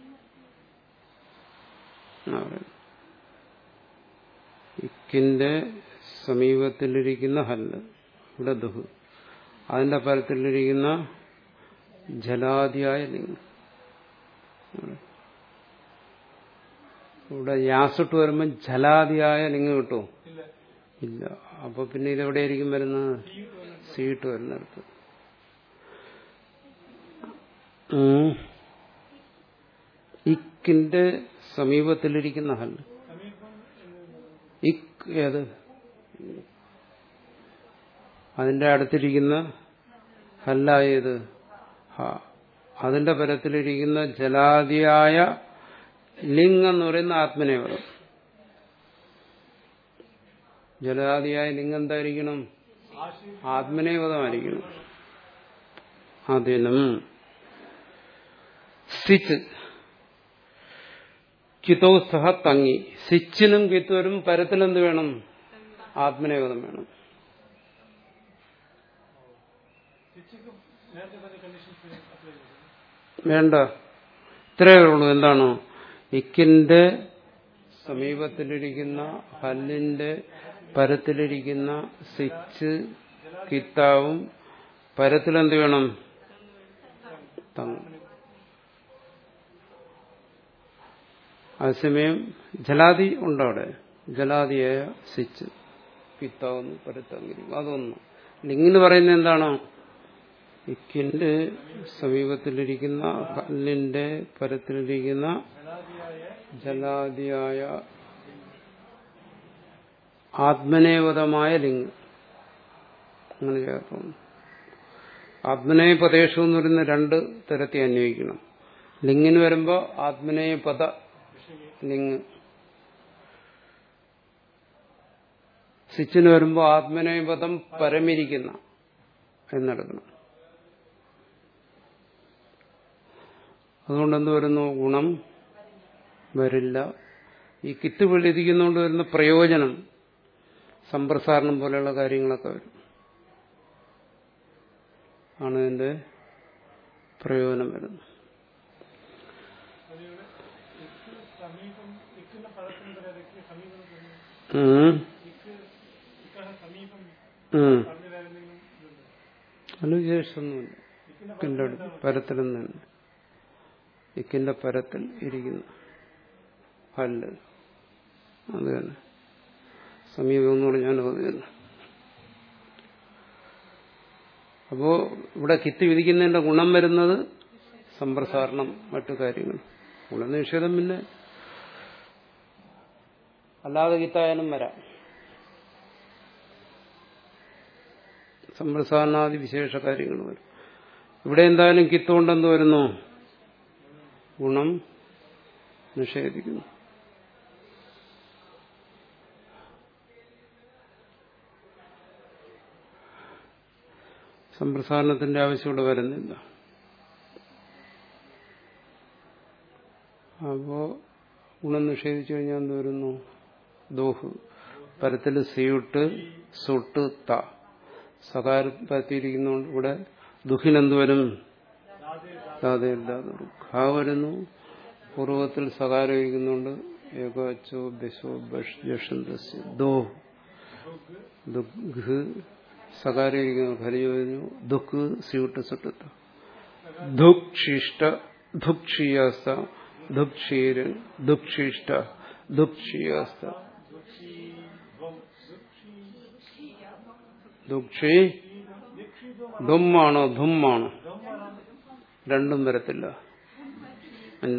എന്നാ പറയുന്നത്. ഇക്കിന്റെ സമീപത്തിലിരിക്കുന്ന ഹല്ല് ഇവിടെ ദുഹ് അതിന്റെ പരത്തിലിരിക്കുന്ന ജലാദിയായ ലിംഗം ഇവിടെ യാസിട്ട് വരുമ്പോൾ ജലാദിയായ ലിംഗം കിട്ടുമോ ഇല്ല ഇല്ല അപ്പൊ പിന്നെ ഇതെവിടെയായിരിക്കും വരുന്നത് സീട്ട് വരുന്നിടത്ത് ഉം. ഇക്കിന്റെ സമീപത്തിലിരിക്കുന്ന ഹല്ല് സമീപം ഇക് ഏത് അതിന്റെ അടുത്തിരിക്കുന്ന ഹല്ലായത് ഹ അതിന്റെ പരത്തിലിരിക്കുന്ന ജലാദിയായ ലിംഗ് എന്ന് പറയുന്ന ആത്മനേവരം ജലാദിയായ ലിംഗം എന്തായിരിക്കണം ആശയം ആത്മനേവതമായിരിക്കണം അതിനും സിച്ച് കിതോ സഹ തങ്ങി സിച്ചിനും കിത്തോരും പരത്തിലെന്ത് വേണം ആത്മനേവതം വേണം ശിക്ഷയ്ക്ക് നേരത്തെ പറഞ്ഞ കണ്ടീഷൻസ് അപ്ലൈ ചെയ്തു വേണ്ട ഇത്രയേ ഉള്ളൂ എന്താണ് ഇക്കിന്റെ സമീപത്തിലിരിക്കുന്ന ഹല്ലിന്റെ പരത്തിലിരിക്കുന്ന സിച്ച് കിത്താവും പരത്തിലെന്ത് വേണം തങ് അതേസമയം ജലാതി ഉണ്ടവിടെ ജലാതിയായ സിച്ച് കിത്താവുന്നു പരത്തങ്ങിരിക്കും അതൊന്നും ലിംഗിന് പറയുന്നത് എന്താണോ ഇക്കിന്റെ സമീപത്തിലിരിക്കുന്ന കല്ലിന്റെ പരത്തിലിരിക്കുന്ന ജലാദിയായ ആത്മനേവതമായ ലിംഗ് അങ്ങനെ ചേർക്കുന്നു ആത്മനേപദേശം എന്ന് പറയുന്ന രണ്ട് തരത്തിൽ അന്വയിക്കണം ലിംഗിന് വരുമ്പോൾ ആത്മനേപദ ലിംഗ് സിച്ചിന് വരുമ്പോൾ ആത്മനേപദം പരമിരിക്കുന്ന എന്നെടുക്കണം അതുകൊണ്ട് എന്ത് വരുന്നു ഗുണം വരില്ല ഈ കിത്ത് വെളിയിരിക്കുന്നതുകൊണ്ട് വരുന്ന പ്രയോജനം സമ്പ്രസാരണം പോലെയുള്ള കാര്യങ്ങളൊക്കെ വരും ആണ് ഇതിന്റെ പ്രയോജനം വരുന്നത് അതിവിടെ ഇക്ക് സമീപം ഇക്കുന്ന പദത്തിന് പറയാതെ സമീപം എന്ന് പറഞ്ഞു. ഉം. ഇക്ക് ഇക്കഹ സമീപം ഉം. പറഞ്ഞതായിരുന്നെങ്കിലും ഇതുണ്ട്. അതിന് വിശേഷമൊന്നുമില്ല ഇക്കിന്റെ ഇക്കിന്റെ അടുത്ത് പരത്തിൽ നിന്ന് ഇക്കിന്റെ പരത്തിൽ ഇരിക്കുന്നു ഹല്ല് അത് തന്നെ സമീപം എന്ന് പറഞ്ഞാൽ അത് തന്നെ അപ്പോ ഇവിടെ കിത്ത് വിധിക്കുന്നതിന്റെ ഗുണം വരുന്നത് സമ്പ്രസാരണം മറ്റു കാര്യങ്ങൾ ഗുണനിഷേധം പിന്നെ അല്ലാതെ കിത്തായാലും വരാം സമ്പ്രസാരണാദി വിശേഷ കാര്യങ്ങൾ വരും ഇവിടെ എന്തായാലും കിത്തുകൊണ്ടെന്ത് വരുന്നു ഗുണം നിഷേധിക്കുന്നു സമ്പ്രസാരണത്തിന്റെ ആവശ്യം ഇവിടെ വരുന്നില്ല അപ്പോ ഗുണം നിഷേധിച്ചു കഴിഞ്ഞാൽ എന്ത് വരുന്നു ദോഹ് പരത്തിൽ സിയുട്ട് സുട്ട് ത സകാരം പരത്തിയിരിക്കുന്നതുകൊണ്ട് ഇവിടെ ദുഃഖിനെന്ത് വരും സാധയില്ലാതെ ഖ വരുന്നു പൂർവ്വത്തിൽ സകാരം ഇരിക്കുന്നുണ്ട് ഏകോച്ചോ ബശോ ബഷ് ജഷന്തസ് ദോ ദുഃഖ് സകാരം ഇരിക്കുന്നു ഖരിജ് വരുന്നു ദുഃഖ് സ്യൂട്ട് സുട്ടത്ത ദുഃഖിഷ്ട ദുഃഖീയാസ്ത ദുഃഖീരൻ ദുഃഖിഷ്ട ദുഃഖീയാസ്ത ദുഃഖി ദുമ്മാണോ ധുമ്മാണോ രണ്ടും വരത്തില്ല ഇല്ല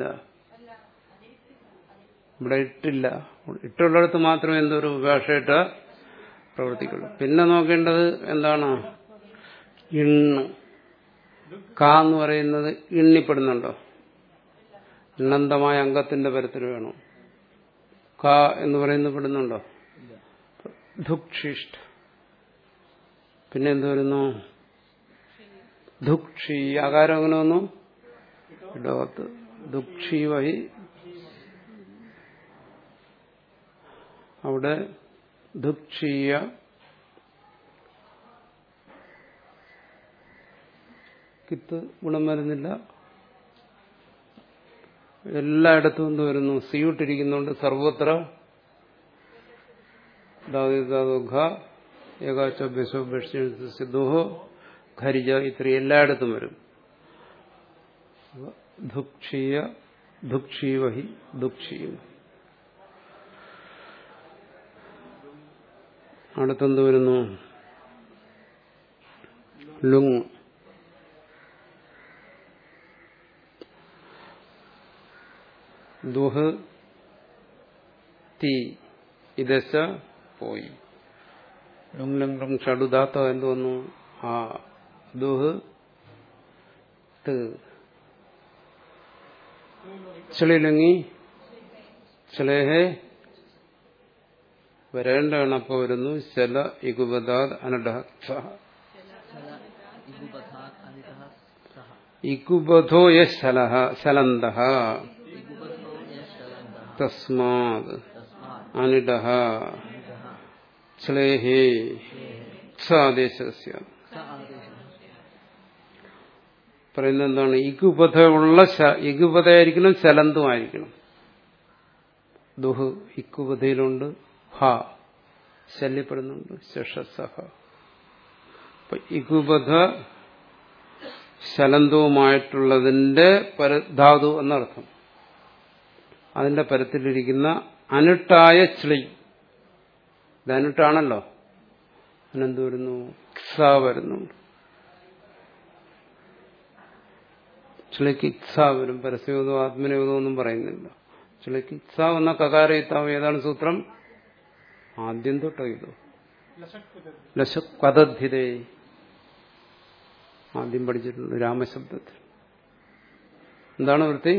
ഇവിടെ ഇട്ടില്ല ഇട്ടുള്ളിടത്ത് മാത്രമേ എന്തൊരു ഭാഷയിട്ട് പ്രവർത്തിക്കുള്ളൂ പിന്നെ നോക്കേണ്ടത് എന്താണ് ഇണ്ണ് ക എന്ന് പറയുന്നത് ഇണ്ണിപ്പെടുന്നുണ്ടോ ഇണ്ണന്തമായ അംഗത്തിന്റെ പരത്തിൽ വേണോ ക എന്ന് പറയുന്നത് പെടുന്നുണ്ടോ ദുഃഖിഷ്ട പിന്നെ എന്ത് വരുന്നു ദുഃഖി ആകാരം അങ്ങനെ വന്നു ഇടവത്ത് ദുക്ഷീവഹി അവിടെ ദുക്ഷീയ കിത്ത് ഗുണം വരുന്നില്ല എല്ലായിടത്തും എന്ത് വരുന്നു സിയൂട്ടിരിക്കുന്നുണ്ട് സർവത്ര സിദ്ധുഹോ ഖരിജ ഇത്ര എല്ലായിടത്തും വരും ദുക്ഷീയ ദുക്ഷീവഹി ദുക്ഷീയം അടുത്തെന്ത് വരുന്നു ലുങ് ദുഹ് തീ ഇദശ പോയി ലുങ് ലുങ് ലുങ് ഷടുദാത്ത എന്ത് വന്നു ആ ദുഹ് ത് ചെളിലുങ്ങി ചെളേഹേ വരേണ്ടതാണ് അപ്പൊ വരുന്നു ശല ഇകുബദാദ് അനഡ चल इगुबधात् अनितः सः ഇകുബധോ യലഹ ശലന്ത इगुबधो यशलन्तः തസ്മാത് तस्मात् അനിഡ अनितः ശ്ലേഹേ സാദേശസ്യ स आदेशः പറയുന്നത് എന്താണ് ഇകുബധ ഉള്ള ഇകുബധയായിരിക്കണം ശലന്തുമായിരിക്കണം ദുഹ് ഇക്കുബധയിലുണ്ട് ഹ ശല്യപ്പെടുന്നുണ്ട് ശഷസഹ അപ്പൊ ഇകുബധ ശലന്തവുമായിട്ടുള്ളതിന്റെ പരധാതു എന്നർത്ഥം അതിന്റെ പരത്തിലിരിക്കുന്ന അനിട്ടായ ചെളി ഇത് അനിട്ടാണല്ലോ അതിനെന്ത് വരുന്നു ക്സ വരുന്നുണ്ട് ചിലക്ക് ഇച്ഛ വരും പരസ്യവതോ ആത്മനവതോ ഒന്നും പറയുന്നില്ല ചിലക്ക് ഇച്ഛ എന്ന കകാരയിത്താവ് ഏതാണ് സൂത്രം ആദ്യം തൊട്ടോ ഇതോ ലശക് കുതർ ലശക്വതദ്ധിതേ ആദ്യം പഠിച്ചിട്ടുണ്ട് രാമശബ്ദത്തിൽ എന്താണ് വൃത്തി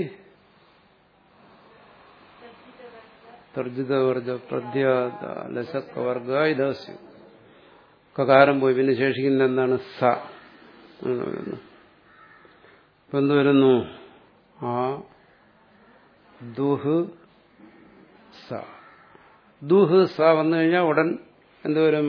തർജിതവർജ പ്രധ്യാത ലശക്കവർഗ ഇദാസ്യു കകാരം പോയി പിന്നെ ശേഷിക്കുന്ന എന്താണ് സ അങ്ങനെ വരുന്നു ഇപ്പൊ എന്ത് വരുന്നു ആ ദുഹ് സ ദുഹ് സ വന്നു കഴിഞ്ഞാൽ ഉടൻ എന്തുവരും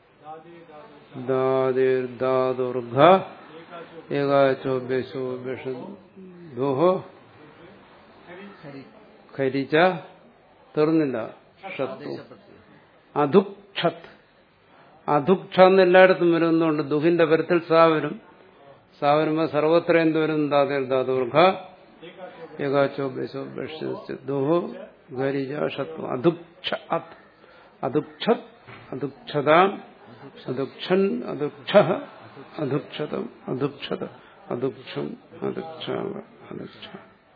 ദാദിർദാദുർഘ ഏകാചോ ബേശോ ബേഷ ദുഹോ हरि ഖരിച്ച തീർന്നില്ല ഷത്തു आदेशप्रत्ययः അധുക്ഷത് അധുക്ഷ എന്ന് എല്ലായിടത്തും വരുന്നുണ്ട് ദുഹിന്റെ പരത്തിൽ സാ വരും സാ വരുമ്പോ സർവത്ര എന്ത് വരും ദാദിർദാദുർഘ ഏകാചോ ബേശോ ബേഷ ദുഹോ ഖരിജ ഷത്തു അധുക്ഷ അത് അധുക്ഷത് അധുക്ഷതാം അധുക്ഷൻ അധുക്ഷ അധുക്ഷതം അധുക്ഷത അധുക്ഷം അധുക്ഷ അധുക്ഷ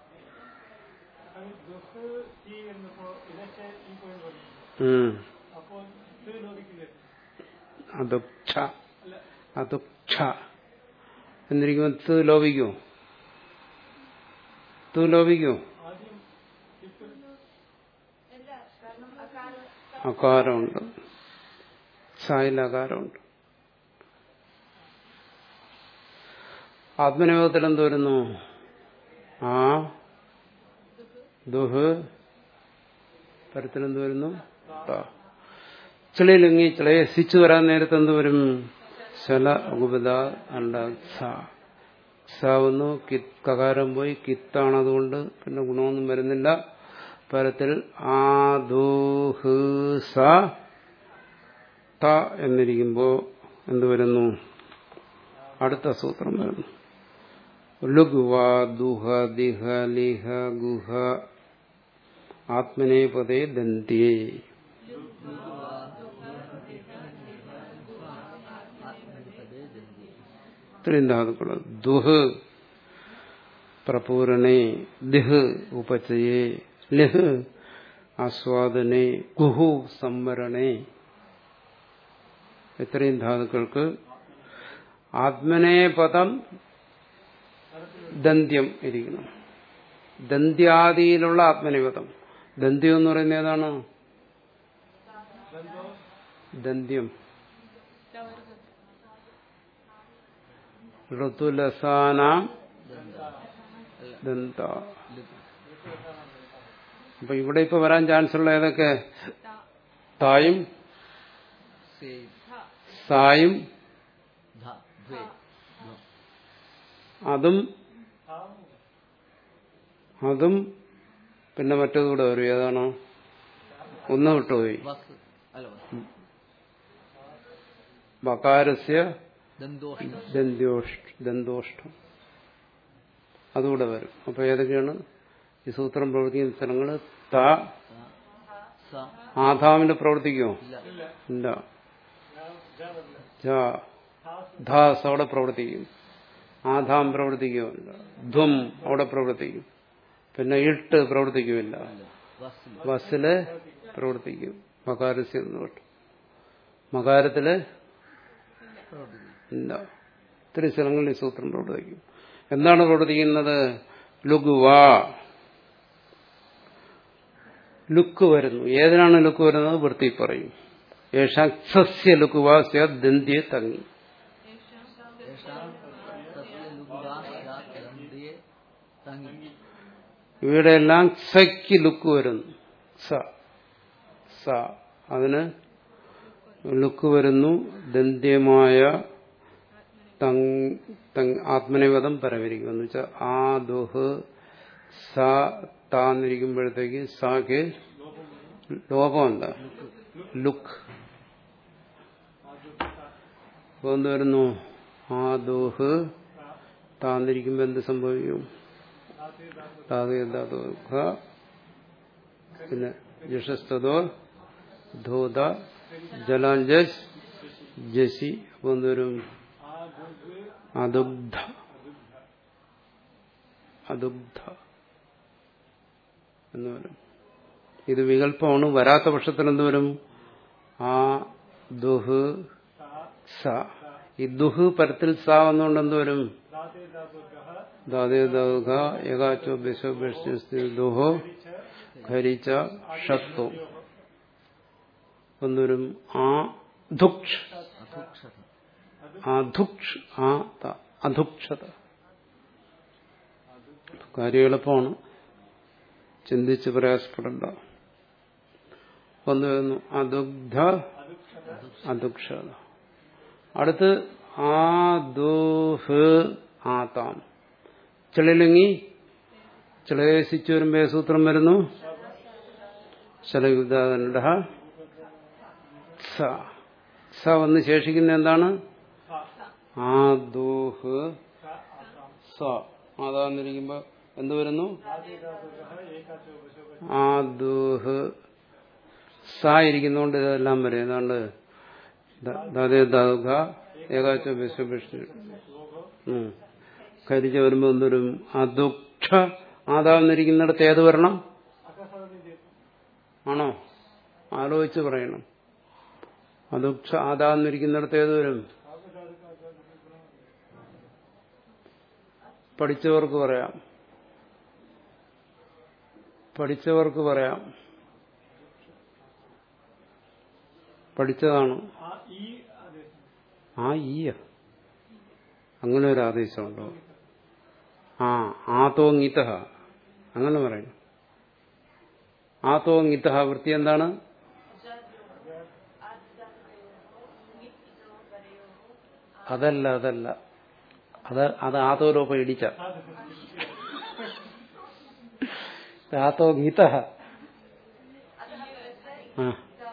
ദുഃഖ് തീ എന്നപ്പോ ഇതൊക്കെ ഈ പോയിന്റ് പറഞ്ഞു ഉം. അപ്പോ തീ ലോപിക്കില്ലേ അധുക്ഷ അധുക്ഷ എന്നിരിക്കുമ്പോൾ ത് ലോപിക്കുമോ തു ലോപിക്കുമോ ആദ്യം ഇപ്പൊ അകാരമുണ്ട് സായിൽ അകാരമുണ്ട് ആത്മനിയോഗത്തിൽ എന്ത് വരുന്നു ആ ദുഹ് പരത്തിൽ എന്ത് വരുന്നു ത. ചിളയിലിങ്ങി ചിളയെ സിച്ചു വരാൻ നേരത്ത് എന്ത് വരും ശല ഉപത അണ്ട സ സാവുന്നു കിത് കകാരം പോയി കിത്താണ് അതുകൊണ്ട് പിന്നെ ഗുണമൊന്നും വരുന്നില്ല പരത്തിൽ ആ ദൂഹ് സ ത എന്നിരിക്കുമ്പോ എന്ത് വരുന്നു അടുത്ത സൂത്രം വരുന്നു ലുഗുവ ദുഹ ദിഹ ലിഹ ഗുഹ ആത്മനേ പദേ ദന്ത്യേ आत्मनिपदे जन्ये ഇത്രയും ധാതുക്കൾ ദുഹ് പ്രപൂരണേ ദിഹ് ഉപചയേ ലിഹ് ആസ്വാദനെ കുഹു സംവരണേ ഇത്രയും ധാതുക്കൾക്ക് ആത്മനേ പദം ദന്ത്യം ഇരിക്കണം ദന്ത്യാദിയിലുള്ള ആത്മനിപദം ദന്ത്യം എന്ന് പറയുന്നത് ഏതാണ് ദന്ത്യം ഋതുലസാനാം ദന്ത ലുക്ക് അപ്പൊ ഇവിടെ ഇപ്പൊ വരാൻ ചാൻസ് ഉള്ള ഏതൊക്കെ തായും സേ സായും ധ ദ്വേ ധ്വ. അതും അതും പിന്നെ മറ്റേതുകൂടെ വരും ഏതാണോ ഒന്ന് വിട്ടുപോയി വസ് അല്ല വസ് ബകാരസ്യ ദന്തോഷ്ട ദന്ത്യോഷ് ദന്തോഷ്ടം അതുകൂടെ വരും അപ്പൊ ഏതൊക്കെയാണ് ഈ സൂത്രം പ്രവർത്തിക്കുന്ന സ്ഥലങ്ങൾ ത സ ആധാമിന് പ്രവർത്തിക്കുമോ ഇല്ല ഇല്ല ജ ധാസ് അവിടെ പ്രവർത്തിക്കും ആധാം പ്രവർത്തിക്കുമില്ല ധ്വം അവിടെ പ്രവർത്തിക്കും പിന്നെ ഇട്ട് പ്രവർത്തിക്കുമില്ല ഇല്ല വസ് ബസ്സില് പ്രവർത്തിക്കും മകാരസ്യ മകാരത്തില് പ്രവർത്തിക്കും ഇല്ല ഇത്തിരി സ്ഥലങ്ങളിൽ ഈ സൂത്രം പ്രവർത്തിക്കും എന്താണ് പ്രവർത്തിക്കുന്നത് ലുഗുവ ലുക്ക് വരുന്നു ഏതിനാണ് ലുക്ക് വരുന്നത് വൃത്തി പറയും യേശാക്സസ്യ ലുക്കുവ ദന്തിയെ തങ്ങി യേഷാം തസ്യ ലുഗ്വാ സ്യാത് ദന്തേ തങ്ങി ഇവിടെ എല്ലാം സയ്ക്ക് ലുക്ക് വരുന്നു സ സ അതിന് ലുക്ക് വരുന്നു ദന്ത്യമായ തങ് തങ് ആത്മനിപദം പരവരിക്കും എന്ന് വെച്ചാൽ ആ ദുഹ് സ താന്നിരിക്കുമ്പോഴത്തേക്ക് സാക്ക് ലോപം എന്താ ലുക്ക് അപ്പൊ എന്ത് വരുന്നു ആ ദുഹ് താന്നിരിക്കുമ്പോ എന്ത് സംഭവിക്കും ധാതുഖ പിന്നെ ജഷസ്തോ ധൂത ജലാഞ്ജസ് ജസി അപ്പൊ എന്തോരും അതുഗ്ധ അതുഗ്ധ എന്ന് വരും ഇത് വികല്പമാണ് വരാത്ത പക്ഷത്തിൽ എന്ത് വരും ആ ദുഹ് സ ഈ ദുഹ് പരത്തിൽ സ വന്നുകൊണ്ട് എന്ത് വരും ദാതേ ദൗഘ ഏകാച്ചോ ബിശോ ബിഷ്ടി ദുഹോ ഖരിച്ച ഷത്വ ഒന്നൊരും ആ ധുക്ഷ് അധുക്ഷത അധുക്ഷ് ആ ത അധുക്ഷത കാര്യം എളുപ്പമാണ് ചിന്തിച്ച് പ്രയാസപ്പെടണ്ട ഒന്ന് വരുന്നു അദുഗ്ധ അദുക്ഷത അടുത്ത് ആ ദുഹ് ആതാം ചെളിലുങ്ങി ചെളേശിച്ചു വരുമ്പോ ഏത് സൂത്രം വരുന്നു ശലയുദ്ധ സ സ വന്ന് ശേഷിക്കുന്ന എന്താണ് ആ ദൂഹ് സ അതാന്നിരിക്കുമ്പോ എന്ത് വരുന്നു ആ ദൂഹ് സ ഇരിക്കുന്നോണ്ട് ഇതെല്ലാം വരും ഏതാണ്ട് ദാതേ ദാതുക ഏകാച്ച വിശ്വഭിഷ്ണു കരിച്ച വരുമ്പോ എന്തൊരു അദുക്ഷ ആദാന്നിരിക്കുന്നിടത്ത് ഏത് വരണം ആണോ ആലോചിച്ച് പറയണം അദുക്ഷ ആദാന്നിരിക്കുന്നിടത്ത് ഏത് വരും പഠിച്ചവർക്ക് പറയാം പഠിച്ചവർക്ക് പറയാം പഠിച്ചതാണ് ആ ഈ അതെ ആ ഈയ അങ്ങനെ ഒരു ആദേശമുണ്ടോ ആ ആതോ ഗീത അങ്ങനെ പറയണം ആതോ ഗീത വൃത്തി എന്താണ് അതല്ല അതല്ല അത് അത് ആതോലോപ ഇടിച്ച ആതോ ഗീത ആ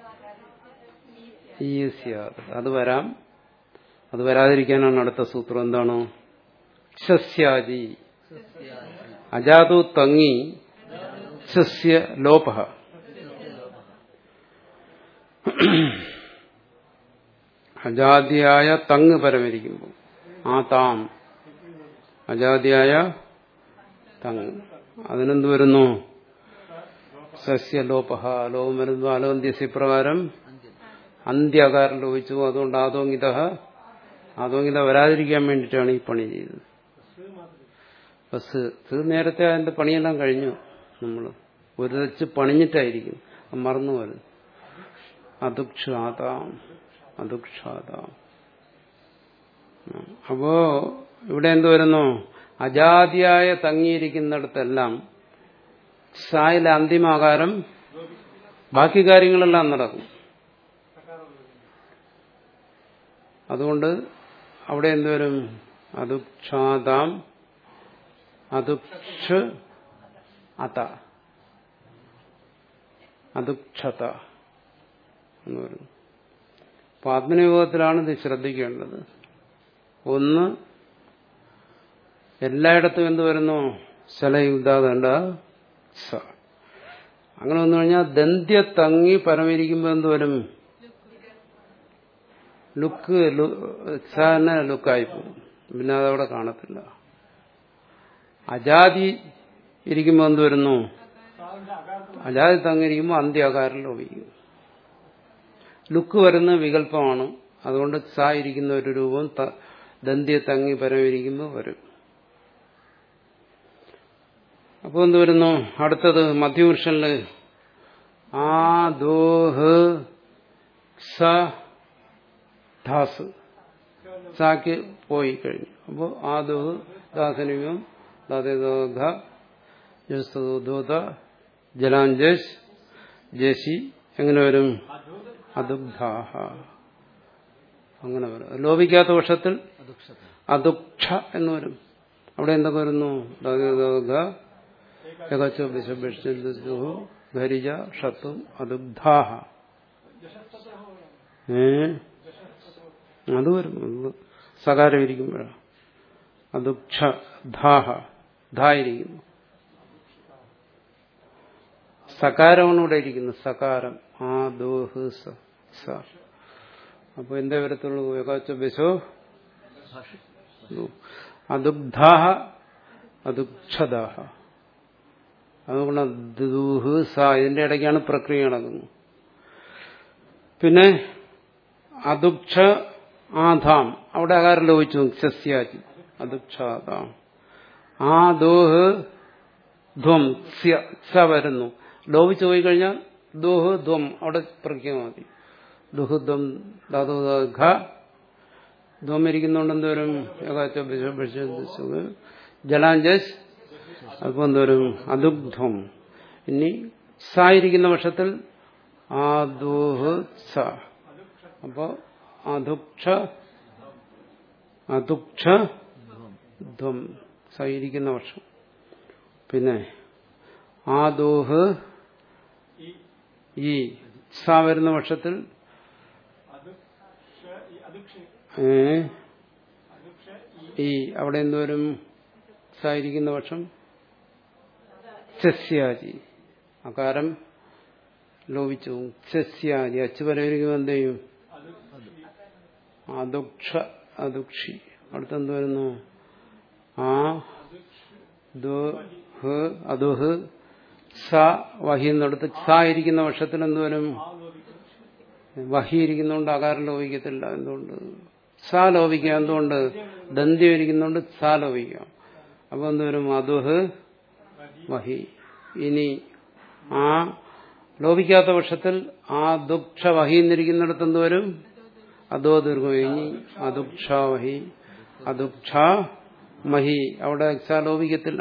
ഈ സ്യാത് അത് വരാം അത് വരാതിരിക്കാനാണ് അടുത്ത സൂത്രം എന്താണ് സസ്യാജി സസ്യാജി അജാതു തങ്ങി സസ്യ ലോപ അജാതിയായ തങ് പരമരിക്കുമ്പോൾ ആ താം അജാതിയായ തങ് അതിനെന്ത് വരുന്നു സസ്യലോപ ലോപം വരുന്നു അലോന്ത്യസ്യ പ്രകാരം അഞ്ച് അന്ത്യകാരം ലോപിച്ചു അതുകൊണ്ട് ആതോങ്ങിത ആതോങ്ങിത വരാതിരിക്കാൻ വേണ്ടിയിട്ടാണ് ഈ പണി ചെയ്തത് ബസ് ഇത് നേരത്തെ അതിന്റെ പണിയെല്ലാം കഴിഞ്ഞു നമ്മൾ ഒരു വെച്ച് പണിഞ്ഞിട്ടായിരിക്കും അത് മറന്നു വരും അതുക്ഷാതാം അതുക്ഷാതാം അപ്പോ ഇവിടെ എന്ത് വരുന്നു അജാതിയായ തങ്ങിയിരിക്കുന്നിടത്തെല്ലാം സായിലെ അന്തിമാകാരം ബാക്കി കാര്യങ്ങളെല്ലാം നടക്കും അതുകൊണ്ട് അവിടെ എന്തുവരും അതുക്ഷാതാം അതുക്ഷ അത അതുക്ഷത എന്ന് പറയുന്നു അപ്പൊ ആത്മനിയോഗത്തിലാണ് ഇത് ശ്രദ്ധിക്കേണ്ടത് ഒന്ന് എല്ലായിടത്തും എന്ത് വരുന്നു ശലയുദ്ധാതണ്ട സ അങ്ങനെ വന്നു കഴിഞ്ഞാൽ ദന്ത്യ തങ്ങി പരമിരിക്കുമ്പോൾ എന്ത് വരും ലുക്ക് തന്നെ ലുക്കായി പോകും പിന്നെ അതവിടെ കാണത്തില്ല അജാതി ഇരിക്കുമ്പോൾ എന്ത് വരുന്നു അജാതി തങ്ങിയിരിക്കുമ്പോൾ അന്ത്യാകാരം ലോപിക്കും ലുക്ക് വരുന്ന വികല്പമാണ് അതുകൊണ്ട് സ ഇരിക്കുന്ന ഒരു രൂപം ദന്ത്യ തങ്ങി പരമിരിക്കുമ്പോൾ വരും അപ്പോൾ എന്ത് വരുന്നു അടുത്തത് മധ്യപുരുഷനില് ആ ദോഹ് സ ധാസ് സാക്ക് പോയി കഴിഞ്ഞു അപ്പോൾ ആ ദോഹ് ദാസനികം ദൂത ജലാഞ്ജസ് ജസി എങ്ങനെ വരും അതുഗ്ധാഹ അങ്ങനെ വരും ലോപിക്കാത്ത പക്ഷത്തിൽ അതുക്ഷത അതുക്ഷ എന്ന് വരും അവിടെ എന്തൊക്കെ വരുന്നു ഘരിജ ഷത്തും അതുഗ്ധാഹ ഏ അത് വരും അത് സകാരം ഇരിക്കുമ്പോഴാണ് അതുക്ഷ ധാഹ ധായിരിക്കുന്നു സകാരമാണ് ഇവിടെ ഇരിക്കുന്നത് സകാരം ആ ദോഹ് സ സ അപ്പൊ എന്തേ വരത്തുള്ളൂ ഏകാച്ച ബിശോ അതുഗ്ധാഹ അതുക്ഷതാഹ അതുകൊണ്ട് ദൂഹ് സ ഇതിന്റെ ഇടയ്ക്കാണ് പ്രക്രിയ നടക്കുന്നത് പിന്നെ അതുക്ഷ ആധാം അവിടെ അകാരം ലോപിച്ചു സസ്യാജി അതുക്ഷാതാം ആ ദോഹ് ധ്വം സ്യ സ വരുന്നു ലോപിച്ചു പോയി കഴിഞ്ഞാൽ ദോഹ് ധ്വം അവിടെ പ്രക്രിയ മതി ദുഹ് ധ്വം ധാതു ഘ ധ്വം ഇരിക്കുന്നതുകൊണ്ട് എന്തോരും ജലാഞ്ജസ് അപ്പൊ എന്തോരും അതുഗ്ധം ഇനി സായിരിക്കുന്ന പക്ഷത്തിൽ ആദോഹ് സ അപ്പോ അതുക്ഷ അതുക്ഷ ധ്വം സായിരിക്കുന്ന പക്ഷം പിന്നെ ആദോഹ് ഈ സ വരുന്ന പക്ഷത്തിൽ ഏ ഈ അവിടെ എന്തോരും സായിരിക്കുന്ന പക്ഷം സസ്യാജി അകാരം ലോപിച്ചു സസ്യാജി അച്ചു പരമായിരിക്കുമ്പോൾ എന്ത് ചെയ്യും അതുക്ഷ അതുക്ഷി അടുത്തെന്ത് വരുന്നു ആ അതുഹ് സ വഹി എന്നിടത്ത് സ ഇരിക്കുന്ന പക്ഷത്തിൽ എന്ത് വരും വഹി ഇരിക്കുന്നതുകൊണ്ട് അകാരം ലോപിക്കത്തില്ല എന്തുകൊണ്ട് സ ലോപിക്കാം എന്തുകൊണ്ട് ദന്ത്യം ഇരിക്കുന്നതുകൊണ്ട് സ ലോപിക്കാം അപ്പൊ എന്ത് വരും അതുഹ് വഹി ഇനി ആ ലോപിക്കാത്ത പക്ഷത്തിൽ ആ ദുക്ഷ വഹി എന്നിരിക്കുന്നിടത്ത് എന്ത് വരും അതോ ദീർഘം ഇനി അതുക്ഷ വഹി അതുക്ഷ മഹി അവിടെ സ ലോപിക്കത്തില്ല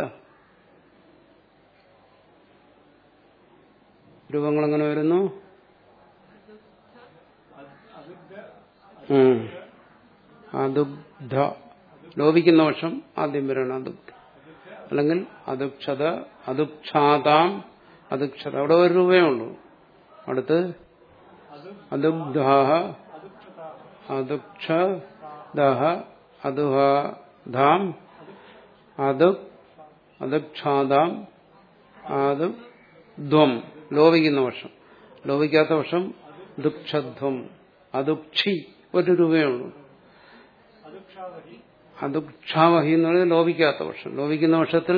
രൂപങ്ങൾ എങ്ങനെ വരുന്നു അതുഗ്ധ ലോപിക്കുന്ന പക്ഷം ആദ്യം വരണം അതുഗ്ധ അല്ലെങ്കിൽ അതുക്ഷത അതുക്ഷാതാം അതുക്ഷത അവിടെ ഒരു രൂപയേ ഉള്ളൂ അടുത്ത് അതുഗ്ധാഹ അതുക്ഷദാഹ അതുഹാധാം അതു അതുക്ഷാതാം അത് ധ്വം ലോപിക്കുന്ന വർഷം ലോപിക്കാത്ത വർഷം ദുക്ഷധ്വം അതുക്ഷി ഒരു രൂപയേ ഉള്ളൂ അതുക്ഷാവഹി എന്ന് പറയുന്നത് ലോപിക്കാത്ത വർഷം ലോപിക്കുന്ന വർഷത്തിൽ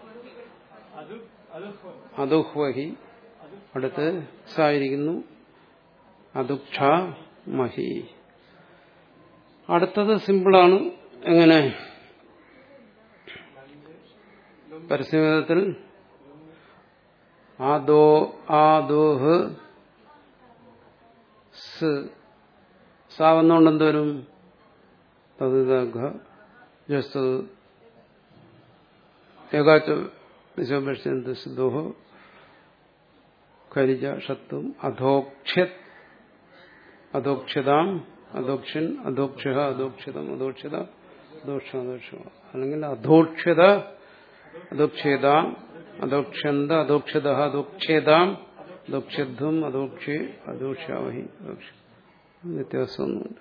അതുഹ്വഹി അടുത്ത് സായിരിക്കുന്നു അതുക്ഷ മഹി അടുത്തത് സിമ്പിളാണ് എങ്ങനെ പരസ്യവേദത്തിൽ ആദോ ആദോഹ് സ് സാവുന്നോണ്ട് എന്തോരും ജസ് ഏകാച്ച വിശ്വപരിശന്ത് സിദ്ധോഹോ കരിജ ഷത്തും അധോക്ഷ്യത് അധോക്ഷ്യതാം അധോക്ഷൻ അധോക്ഷ അധോക്ഷിതം അധോക്ഷിത അധോക്ഷ അധോക്ഷ അല്ലെങ്കിൽ അധോക്ഷ്യത അധോക്ഷേതാം അധോക്ഷന്ത അധോക്ഷത അധോക്ഷേതാം അധോക്ഷധ്വം അധോക്ഷേ അധോക്ഷാവഹി അധോക്ഷ വ്യത്യാസമൊന്നുമില്ല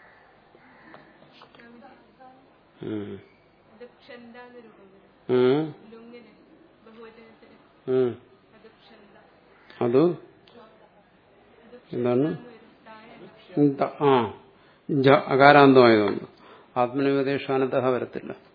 ഉം. ദക്ഷന്താന്ന് രൂപം വരും ഉം. ലുങ്ങിന് ബഹുവചനത്തിന് ഉം. അദക്ഷന്ത അത് എന്താണ് വരും താഴെ ഇന്ത- ആ ജ അകാരാന്തമായതുകൊണ്ട് ആത്മനിവേദേശാനത വരത്തില്ല